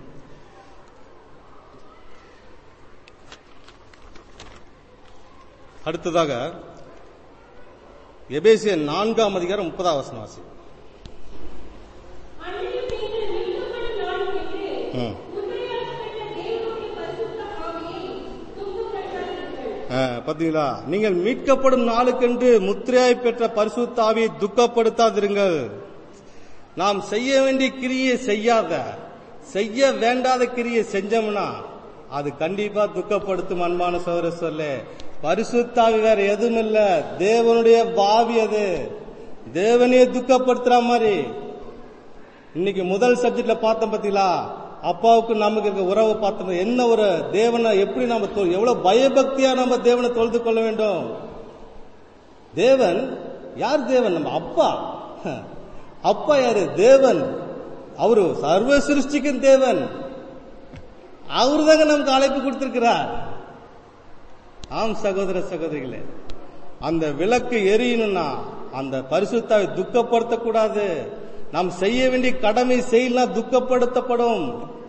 அடுத்ததாக எபேசியர் நான்காம் அதிகாரம் முப்பதாம் வசனம் வாசி அன்றையும் நீங்கள் மீட்கப்படும் நாளுக்கென்று ம். முன்னிலையாக்கப்பட்ட தேவனுடைய பரிசுத்த ஆவியை துன்பப்படுத்தாதீர்கள். ஆ, பாத்தீங்களா நீங்கள் மீட்கப்படும் நாளுக்கென்று முத்திரையாய் பெற்ற பரிசுத்த ஆவியை துக்கப்படுத்தாதிருங்கள் நாம் செய்ய வேண்டிய கிரியை செய்யாத செய்ய வேண்டாத கிரியை செஞ்சோம்னா அது கண்டிப்பா துக்கப்படுத்தும் அன்பான சோதர சொல்ல பரிசுத்தாவி வேற எதுவும் இல்ல தேவனுடைய பாவி அது தேவனையே துக்கப்படுத்துற மாதிரி இன்னைக்கு முதல் சப்ஜெக்ட்ல பார்த்தோம் பாத்தீங்களா அப்பாவுக்கு நமக்கு இருக்க உறவு பார்த்தோம் என்ன ஒரு தேவனை எப்படி நம்ம தொ- எவ்வளவு பயபக்தியா நம்ம தேவனை தொழுது கொள்ள வேண்டும் தேவன் யார் தேவன் நம்ம அப்பா அப்பா யாரு தேவன் அவரு சர்வ சிருஷ்டிக்கும் தேவன் அவரு தாங்க நமக்கு அழைப்பு கொடுத்திருக்கிறார் ஆம் சகோதர சகோதரிகளே அந்த விளக்கு எரியணும்னா அந்த பரிசுத்தாவை துக்கப்படுத்தக்கூடாது நாம் செய்ய வேண்டிய கடமை செய்யலாம் துக்கப்படுத்தப்படும்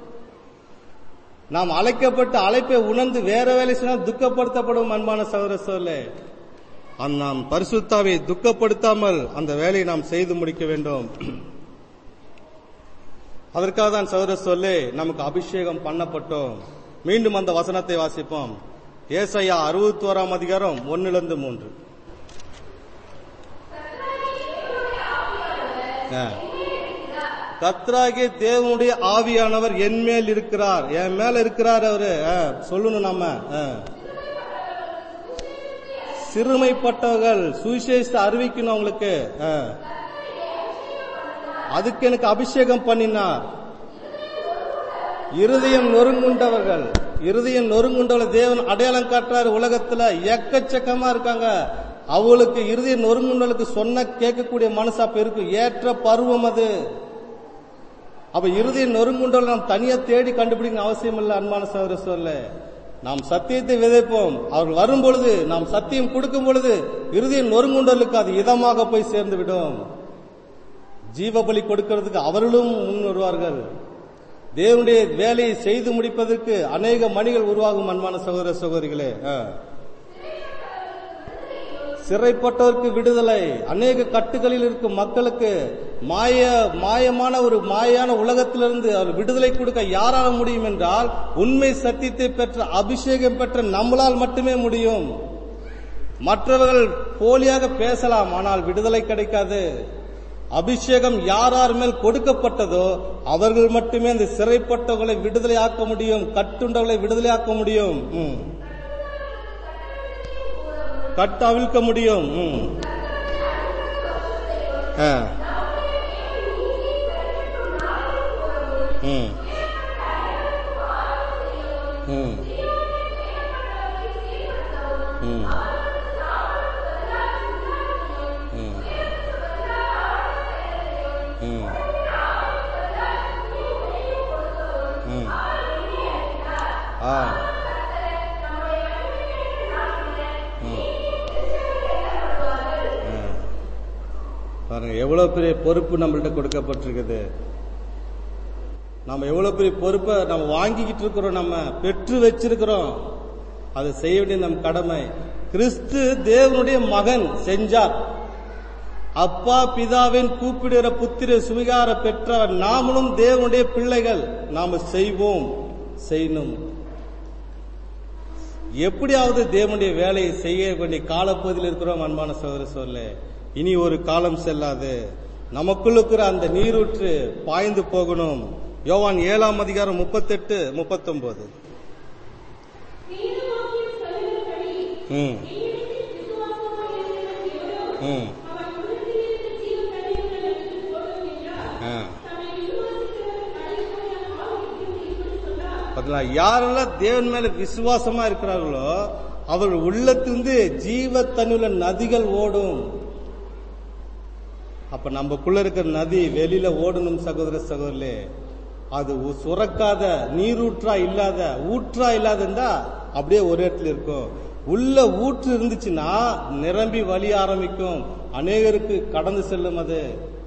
நாம் அழைக்கப்பட்ட அழைப்பை உணர்ந்து வேற வேலை செய்யலாம் துக்கப்படுத்தப்படும் அன்பான சகோதர சோழே அந்த நாம் பரிசுத்தாவை துக்கப்படுத்தாமல் அந்த வேலையை நாம் செய்து முடிக்க வேண்டும் அதற்காக தான் சகோதர சொல்லி நமக்கு அபிஷேகம் பண்ணப்பட்டோம் மீண்டும் அந்த வசனத்தை வாசிப்போம் ஏசையா அறுபத்தி ஓராம் அதிகாரம் ஒன்னிலிருந்து மூன்று ஆ. கர்த்தராகிய தேவனுடைய ஆவியானவர் என் மேல் இருக்கிறார் என் மேல இருக்கிறார் அவரு ஆ, சொல்லணும் நம்ம ஆ. சிறுமைப்பட்டவர்கள் சுவிசேஷத்தை அறிவிக்கணும் அவங்களுக்கு ஆ. அதுக்கு எனக்கு அபிஷேகம் பண்ணினார் இருதயம் நொறுங்குண்டவர்கள் இருதயம் நொறுங்குண்டவர்கள் தேவன் அடையாளம் காட்டுறாரு உலகத்துல எக்கச்சக்கமா இருக்காங்க அவளுக்கு இருதய நொறுங்குண்டலுக்கு சொன்ன கேட்கக்கூடிய மனசு அப்ப இருக்கு ஏற்ற பருவம் அது அப்ப இறுதி நொறுங்குண்டல் நாம் தனியா தேடி கண்டுபிடிக்க அவசியம் இல்லை அன்பான சகோதர சொல்ல நாம் சத்தியத்தை விதைப்போம் அவர்கள் வரும் பொழுது நாம் சத்தியம் கொடுக்கும் பொழுது இறுதிய நொறுங்குண்டலுக்கு அது இதமாக போய் சேர்ந்து விடும் ஜீவபலி கொடுக்கிறதுக்கு அவர்களும் முன் வருவார்கள் தேவனுடைய வேலையை செய்து முடிப்பதற்கு அநேக மணிகள் உருவாகும் அன்பான சகோதர சகோதரிகளே ஆ. சிறைப்பட்டவருக்கு விடுதலை அநேக கட்டுகளில் இருக்கும் மக்களுக்கு மாய மாயமான ஒரு மாயான உலகத்திலிருந்து அவர் விடுதலை கொடுக்க யாரால முடியும் என்றால் உண்மை சத்தியத்தை பெற்ற அபிஷேகம் பெற்ற நம்மளால் மட்டுமே முடியும் மற்றவர்கள் போலியாக பேசலாம் ஆனால் விடுதலை கிடைக்காது அபிஷேகம் யார் யார் மேல் கொடுக்கப்பட்டதோ அவர்கள் மட்டுமே அந்த சிறைப்பட்டவர்களை விடுதலை ஆக்க முடியும் கட்டுண்டவர்களை விடுதலை ஆக்க முடியும் ம். கட்டு அவிழ்க்க முடியும் ம். ஆ. ம். ம் ம் ம் ம் ம் ஆ ம் ஆ. பாருங்க எவ்வளவு பெரிய பொறுப்பு நம்மள்ட்ட கொடுக்கப்பட்டிருக்குது நம்ம எவ்வளவு பெரிய பொறுப்பை நம்ம வாங்கிக்கிட்டு இருக்கிறோம் நம்ம பெற்று வச்சிருக்கிறோம் அதை செய்ய வேண்டிய நம் கடமை கிறிஸ்து தேவனுடைய மகன் செஞ்சார் அப்பா பிதாவின் கூப்பிடுகிற புத்திர சுவிகார பெற்றவர் நாமளும் தேவனுடைய பிள்ளைகள் நாம செய்வோம் செய்யணும் எப்படியாவது தேவனுடைய வேலையை செய்ய வேண்டிய காலப்பகுதியில் இருக்கிறோம் அன்பான சகோதர சொல்ல இனி ஒரு காலம் செல்லாது நமக்குள்ள இருக்கிற அந்த நீரூற்று பாய்ந்து போகணும் யோவான் ஏழாம் அதிகாரம் முப்பத்தெட்டு முப்பத்தொன்பது தீர்மானியம் சொல்லுகிறபடி ம் என்னிடத்தில் விசுவாசமாய் இருக்கிறவன் எவனோ ம் அவன் உள்ளத்திலிருந்து ஜீவ தண்ணீர்கள் ஓடும் என்றார் ஆ தன்னை விசுவாசிக்கிறவன் கடைசியாக ஆவிக்கும் இப்படி சொன்னார் பார்த்தீங்களா யாரெல்லாம் தேவன் மேல விசுவாசமா இருக்கிறார்களோ அவர் உள்ளத்திலிருந்து ஜீவ தண்ணியுள்ள நதிகள் ஓடும் அப்ப நமக்குள்ள இருக்கிற நதி வெளியில ஓடணும் சகோதர சகோதரே அது உ- சுரக்காத நீரூற்றா இல்லாத ஊற்றா இல்லாத இருந்தா அப்படியே ஒரு இடத்துல இருக்கும் உள்ள ஊற்று இருந்துச்சுன்னா நிரம்பி வழிய ஆரம்பிக்கும் அநேகருக்கு கடந்து செல்லும் அது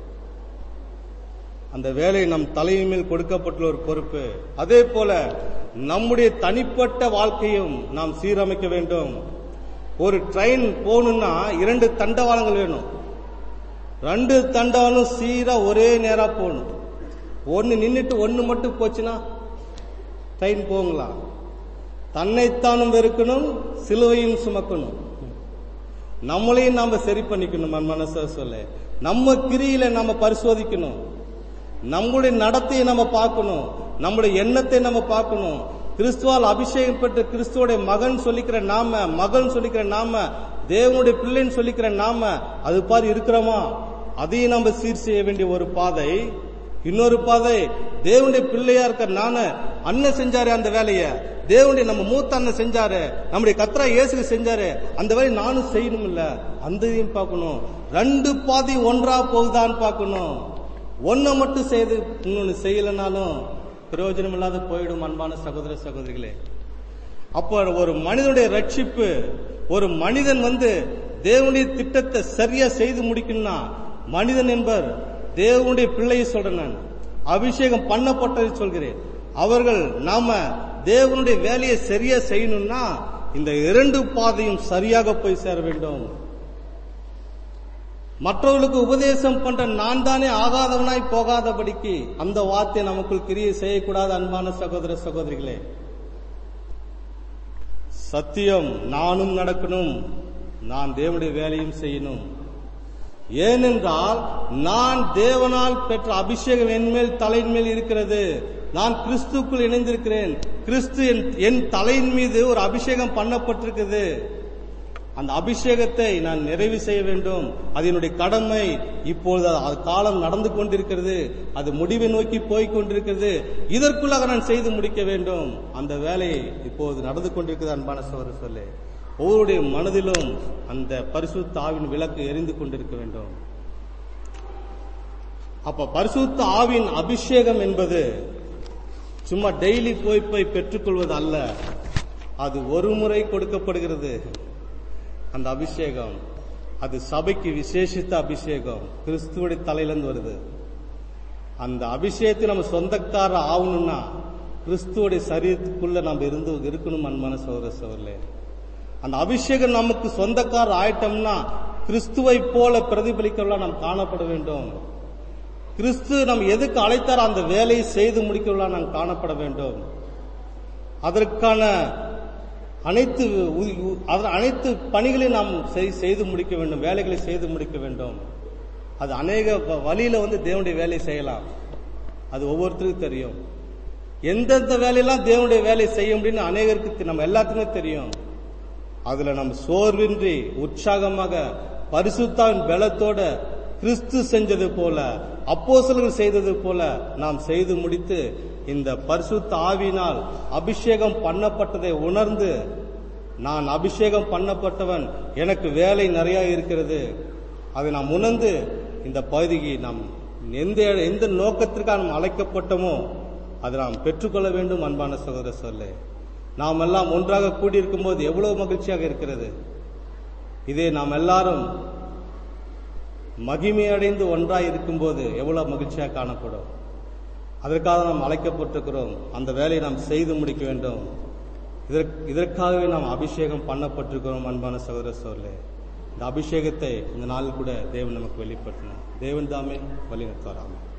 அந்த வேலை நம் தலையின் மேல் கொடுக்கப்பட்டுள்ள ஒரு பொறுப்பு அதே போல நம்முடைய தனிப்பட்ட வாழ்க்கையும் நாம் சீரமைக்க வேண்டும் ஒரு ட்ரெயின் போகணும்னா இரண்டு தண்டவாளங்கள் வேணும் ரெண்டு தண்டவாளம் சீரா ஒரே நேரா போகணும் ஒன்னு நின்னுட்டு ஒன்னு மட்டும் போச்சுன்னா ட்ரெயின் போங்களா தன்னைத்தானும் வெறுக்கணும் சிலுவையும் சுமக்கணும் நம்மளையும் நாம சரி பண்ணிக்கணும் நம்ம மனச சொல்ல நம்ம கிரியில நம்ம பரிசோதிக்கணும் நம்முடைய நடத்தையை நம்ம பார்க்கணும் நம்முடைய எண்ணத்தை நம்ம பார்க்கணும் கிறிஸ்துவால் அபிஷேகம் பெற்ற கிறிஸ்துவோட மகன் சொல்லிக்கிற நாம மகன் சொல்லிக்கிற நாம தேவனுடைய பிள்ளைன்னு சொல்லிக்கிற நாம அது பாரு இருக்கிறோமா அதையும் நம்ம சீர் செய்ய வேண்டிய ஒரு பாதை இன்னொரு பாதை தேவனுடைய பிள்ளையா இருக்க நானு அண்ணன் செஞ்சாரு அந்த வேலைய தேவனுடைய நம்ம மூத்த அண்ணன் செஞ்சாரு நம்முடைய கத்ரா இயேசு செஞ்சாரு அந்த வேலையை நானும் செய்யணும் இல்ல அந்த இதையும் பார்க்கணும் ரெண்டு பாதை ஒன்றா போகுதான்னு பார்க்கணும் ஒன்ன மட்டும் செய்து இன்னொன்னு செய்யலைனாலும் பிரயோஜனம் இல்லாத போயிடும் அன்பான சகோதர சகோதரிகளே அப்போ ஒரு மனிதனுடைய ரட்சிப்பு ஒரு மனிதன் வந்து தேவனுடைய திட்டத்தை சரியா செய்து முடிக்கணும்னா மனிதன் என்பவர் தேவனுடைய பிள்ளையை சொல்றேன் நான் அபிஷேகம் பண்ணப்பட்டதை சொல்கிறேன் அவர்கள் நாம தேவனுடைய வேலையை சரியா செய்யணும்னா இந்த இரண்டு பாதையும் சரியாக போய் சேர வேண்டும் மற்றவர்களுக்கு உபதேசம் பண்ற நான் தானே ஆகாதவனாய் போகாதபடிக்கு அந்த வார்த்தை நமக்குள் கிரியை செய்யக்கூடாது அன்பான சகோதர சகோதரிகளே சத்தியம் நானும் நடக்கணும் நான் தேவனுடைய வேலையும் செய்யணும் ஏனென்றால் நான் தேவனால் பெற்ற அபிஷேகம் என் மேல் தலையின் மேல் இருக்கிறது நான் கிறிஸ்துக்குள் இணைந்திருக்கிறேன் கிறிஸ்து என் என் தலையின் மீது ஒரு அபிஷேகம் பண்ணப்பட்டிருக்குது அந்த அபிஷேகத்தை நான் நிறைவு செய்ய வேண்டும் அது என்னுடைய கடமை இப்பொழுது அது காலம் நடந்து கொண்டிருக்கிறது அது முடிவை நோக்கி போய் கொண்டிருக்கிறது இதற்குள்ளாக நான் செய்து முடிக்க வேண்டும் அந்த வேலை இப்போது நடந்து கொண்டிருக்கிறது அன்பான சோர சொல்லு ஒவ்வொருடைய மனதிலும் அந்த பரிசுத்த ஆவின் விளக்கு எரிந்து கொண்டிருக்க வேண்டும் அப்ப பரிசுத்த ஆவின் அபிஷேகம் என்பது சும்மா டெய்லி போய் போய் பெற்றுக்கொள்வது அல்ல அது ஒரு முறை கொடுக்கப்படுகிறது அந்த அபிஷேகம் அது சபைக்கு விசேஷித்த அபிஷேகம் கிறிஸ்துவுடைய தலையிலிருந்து வருது அந்த அபிஷேகத்தை நம்ம சொந்தக்கார ஆகணும்னா கிறிஸ்துவோடைய சரீரத்துக்குள்ள நம்ம இருந்து இருக்கணும் அன்பான சோதர சோதரே அந்த அபிஷேகம் நமக்கு சொந்தக்கார ஆயிட்டோம்னா கிறிஸ்துவை போல பிரதிபலிக்கலாம் நாம் காணப்பட வேண்டும் கிறிஸ்து நம்ம எதுக்கு அழைத்தாரோ அந்த வேலையை செய்து முடிக்கலாம் நாம் காணப்பட வேண்டும் அதற்கான அனைத்து உ- உ- அதன் அனைத்து பணிகளையும் நாம் செய்- செய்து முடிக்க வேண்டும் வேலைகளை செய்து முடிக்க வேண்டும் அது அநேக வ- வழியில வந்து தேவனுடைய வேலையை செய்யலாம் அது ஒவ்வொருத்தருக்கும் தெரியும் எந்தெந்த வேலையெல்லாம் தேவனுடைய வேலையை செய்ய முடியும்னு அநேகருக்கு தெ- நம்ம எல்லாத்துக்குமே தெரியும் அதுல நம்ம சோர்வின்றி உற்சாகமாக பரிசுத்தாவின் பலத்தோட கிறிஸ்து செஞ்சது போல அப்போஸ்தலர்கள் செய்தது போல நாம் செய்து முடித்து இந்த பரிசுத்த ஆவியினால் அபிஷேகம் பண்ணப்பட்டதை உணர்ந்து நான் அபிஷேகம் பண்ணப்பட்டவன் எனக்கு வேலை நிறைய இருக்கிறது அதை நாம் உணர்ந்து இந்த பகுதிக்கு நாம் எந்த எந்த நோக்கத்திற்காக நாம் அழைக்கப்பட்டோமோ அதை நாம் பெற்றுக்கொள்ள வேண்டும் அன்பான சகோதர சொல்லே நாம் எல்லாம் ஒன்றாக கூடியிருக்கும் போது எவ்வளவு மகிழ்ச்சியாக இருக்கிறது இதே நாம் எல்லாரும் மகிமையடைந்து ஒன்றாய் இருக்கும்போது எவ்வளவு மகிழ்ச்சியாக காணப்படும் அதற்காக நாம் அழைக்கப்பட்டிருக்கிறோம் அந்த வேலையை நாம் செய்து முடிக்க வேண்டும் இதற்கு இதற்காகவே நாம் அபிஷேகம் பண்ணப்பட்டிருக்கிறோம் அன்பான சகோதர சோழர்களே இந்த அபிஷேகத்தை இந்த நாளில் கூட தேவன் நமக்கு வெளிப்படுத்தினார் தேவன் தாமே வழி நடத்துவாராமே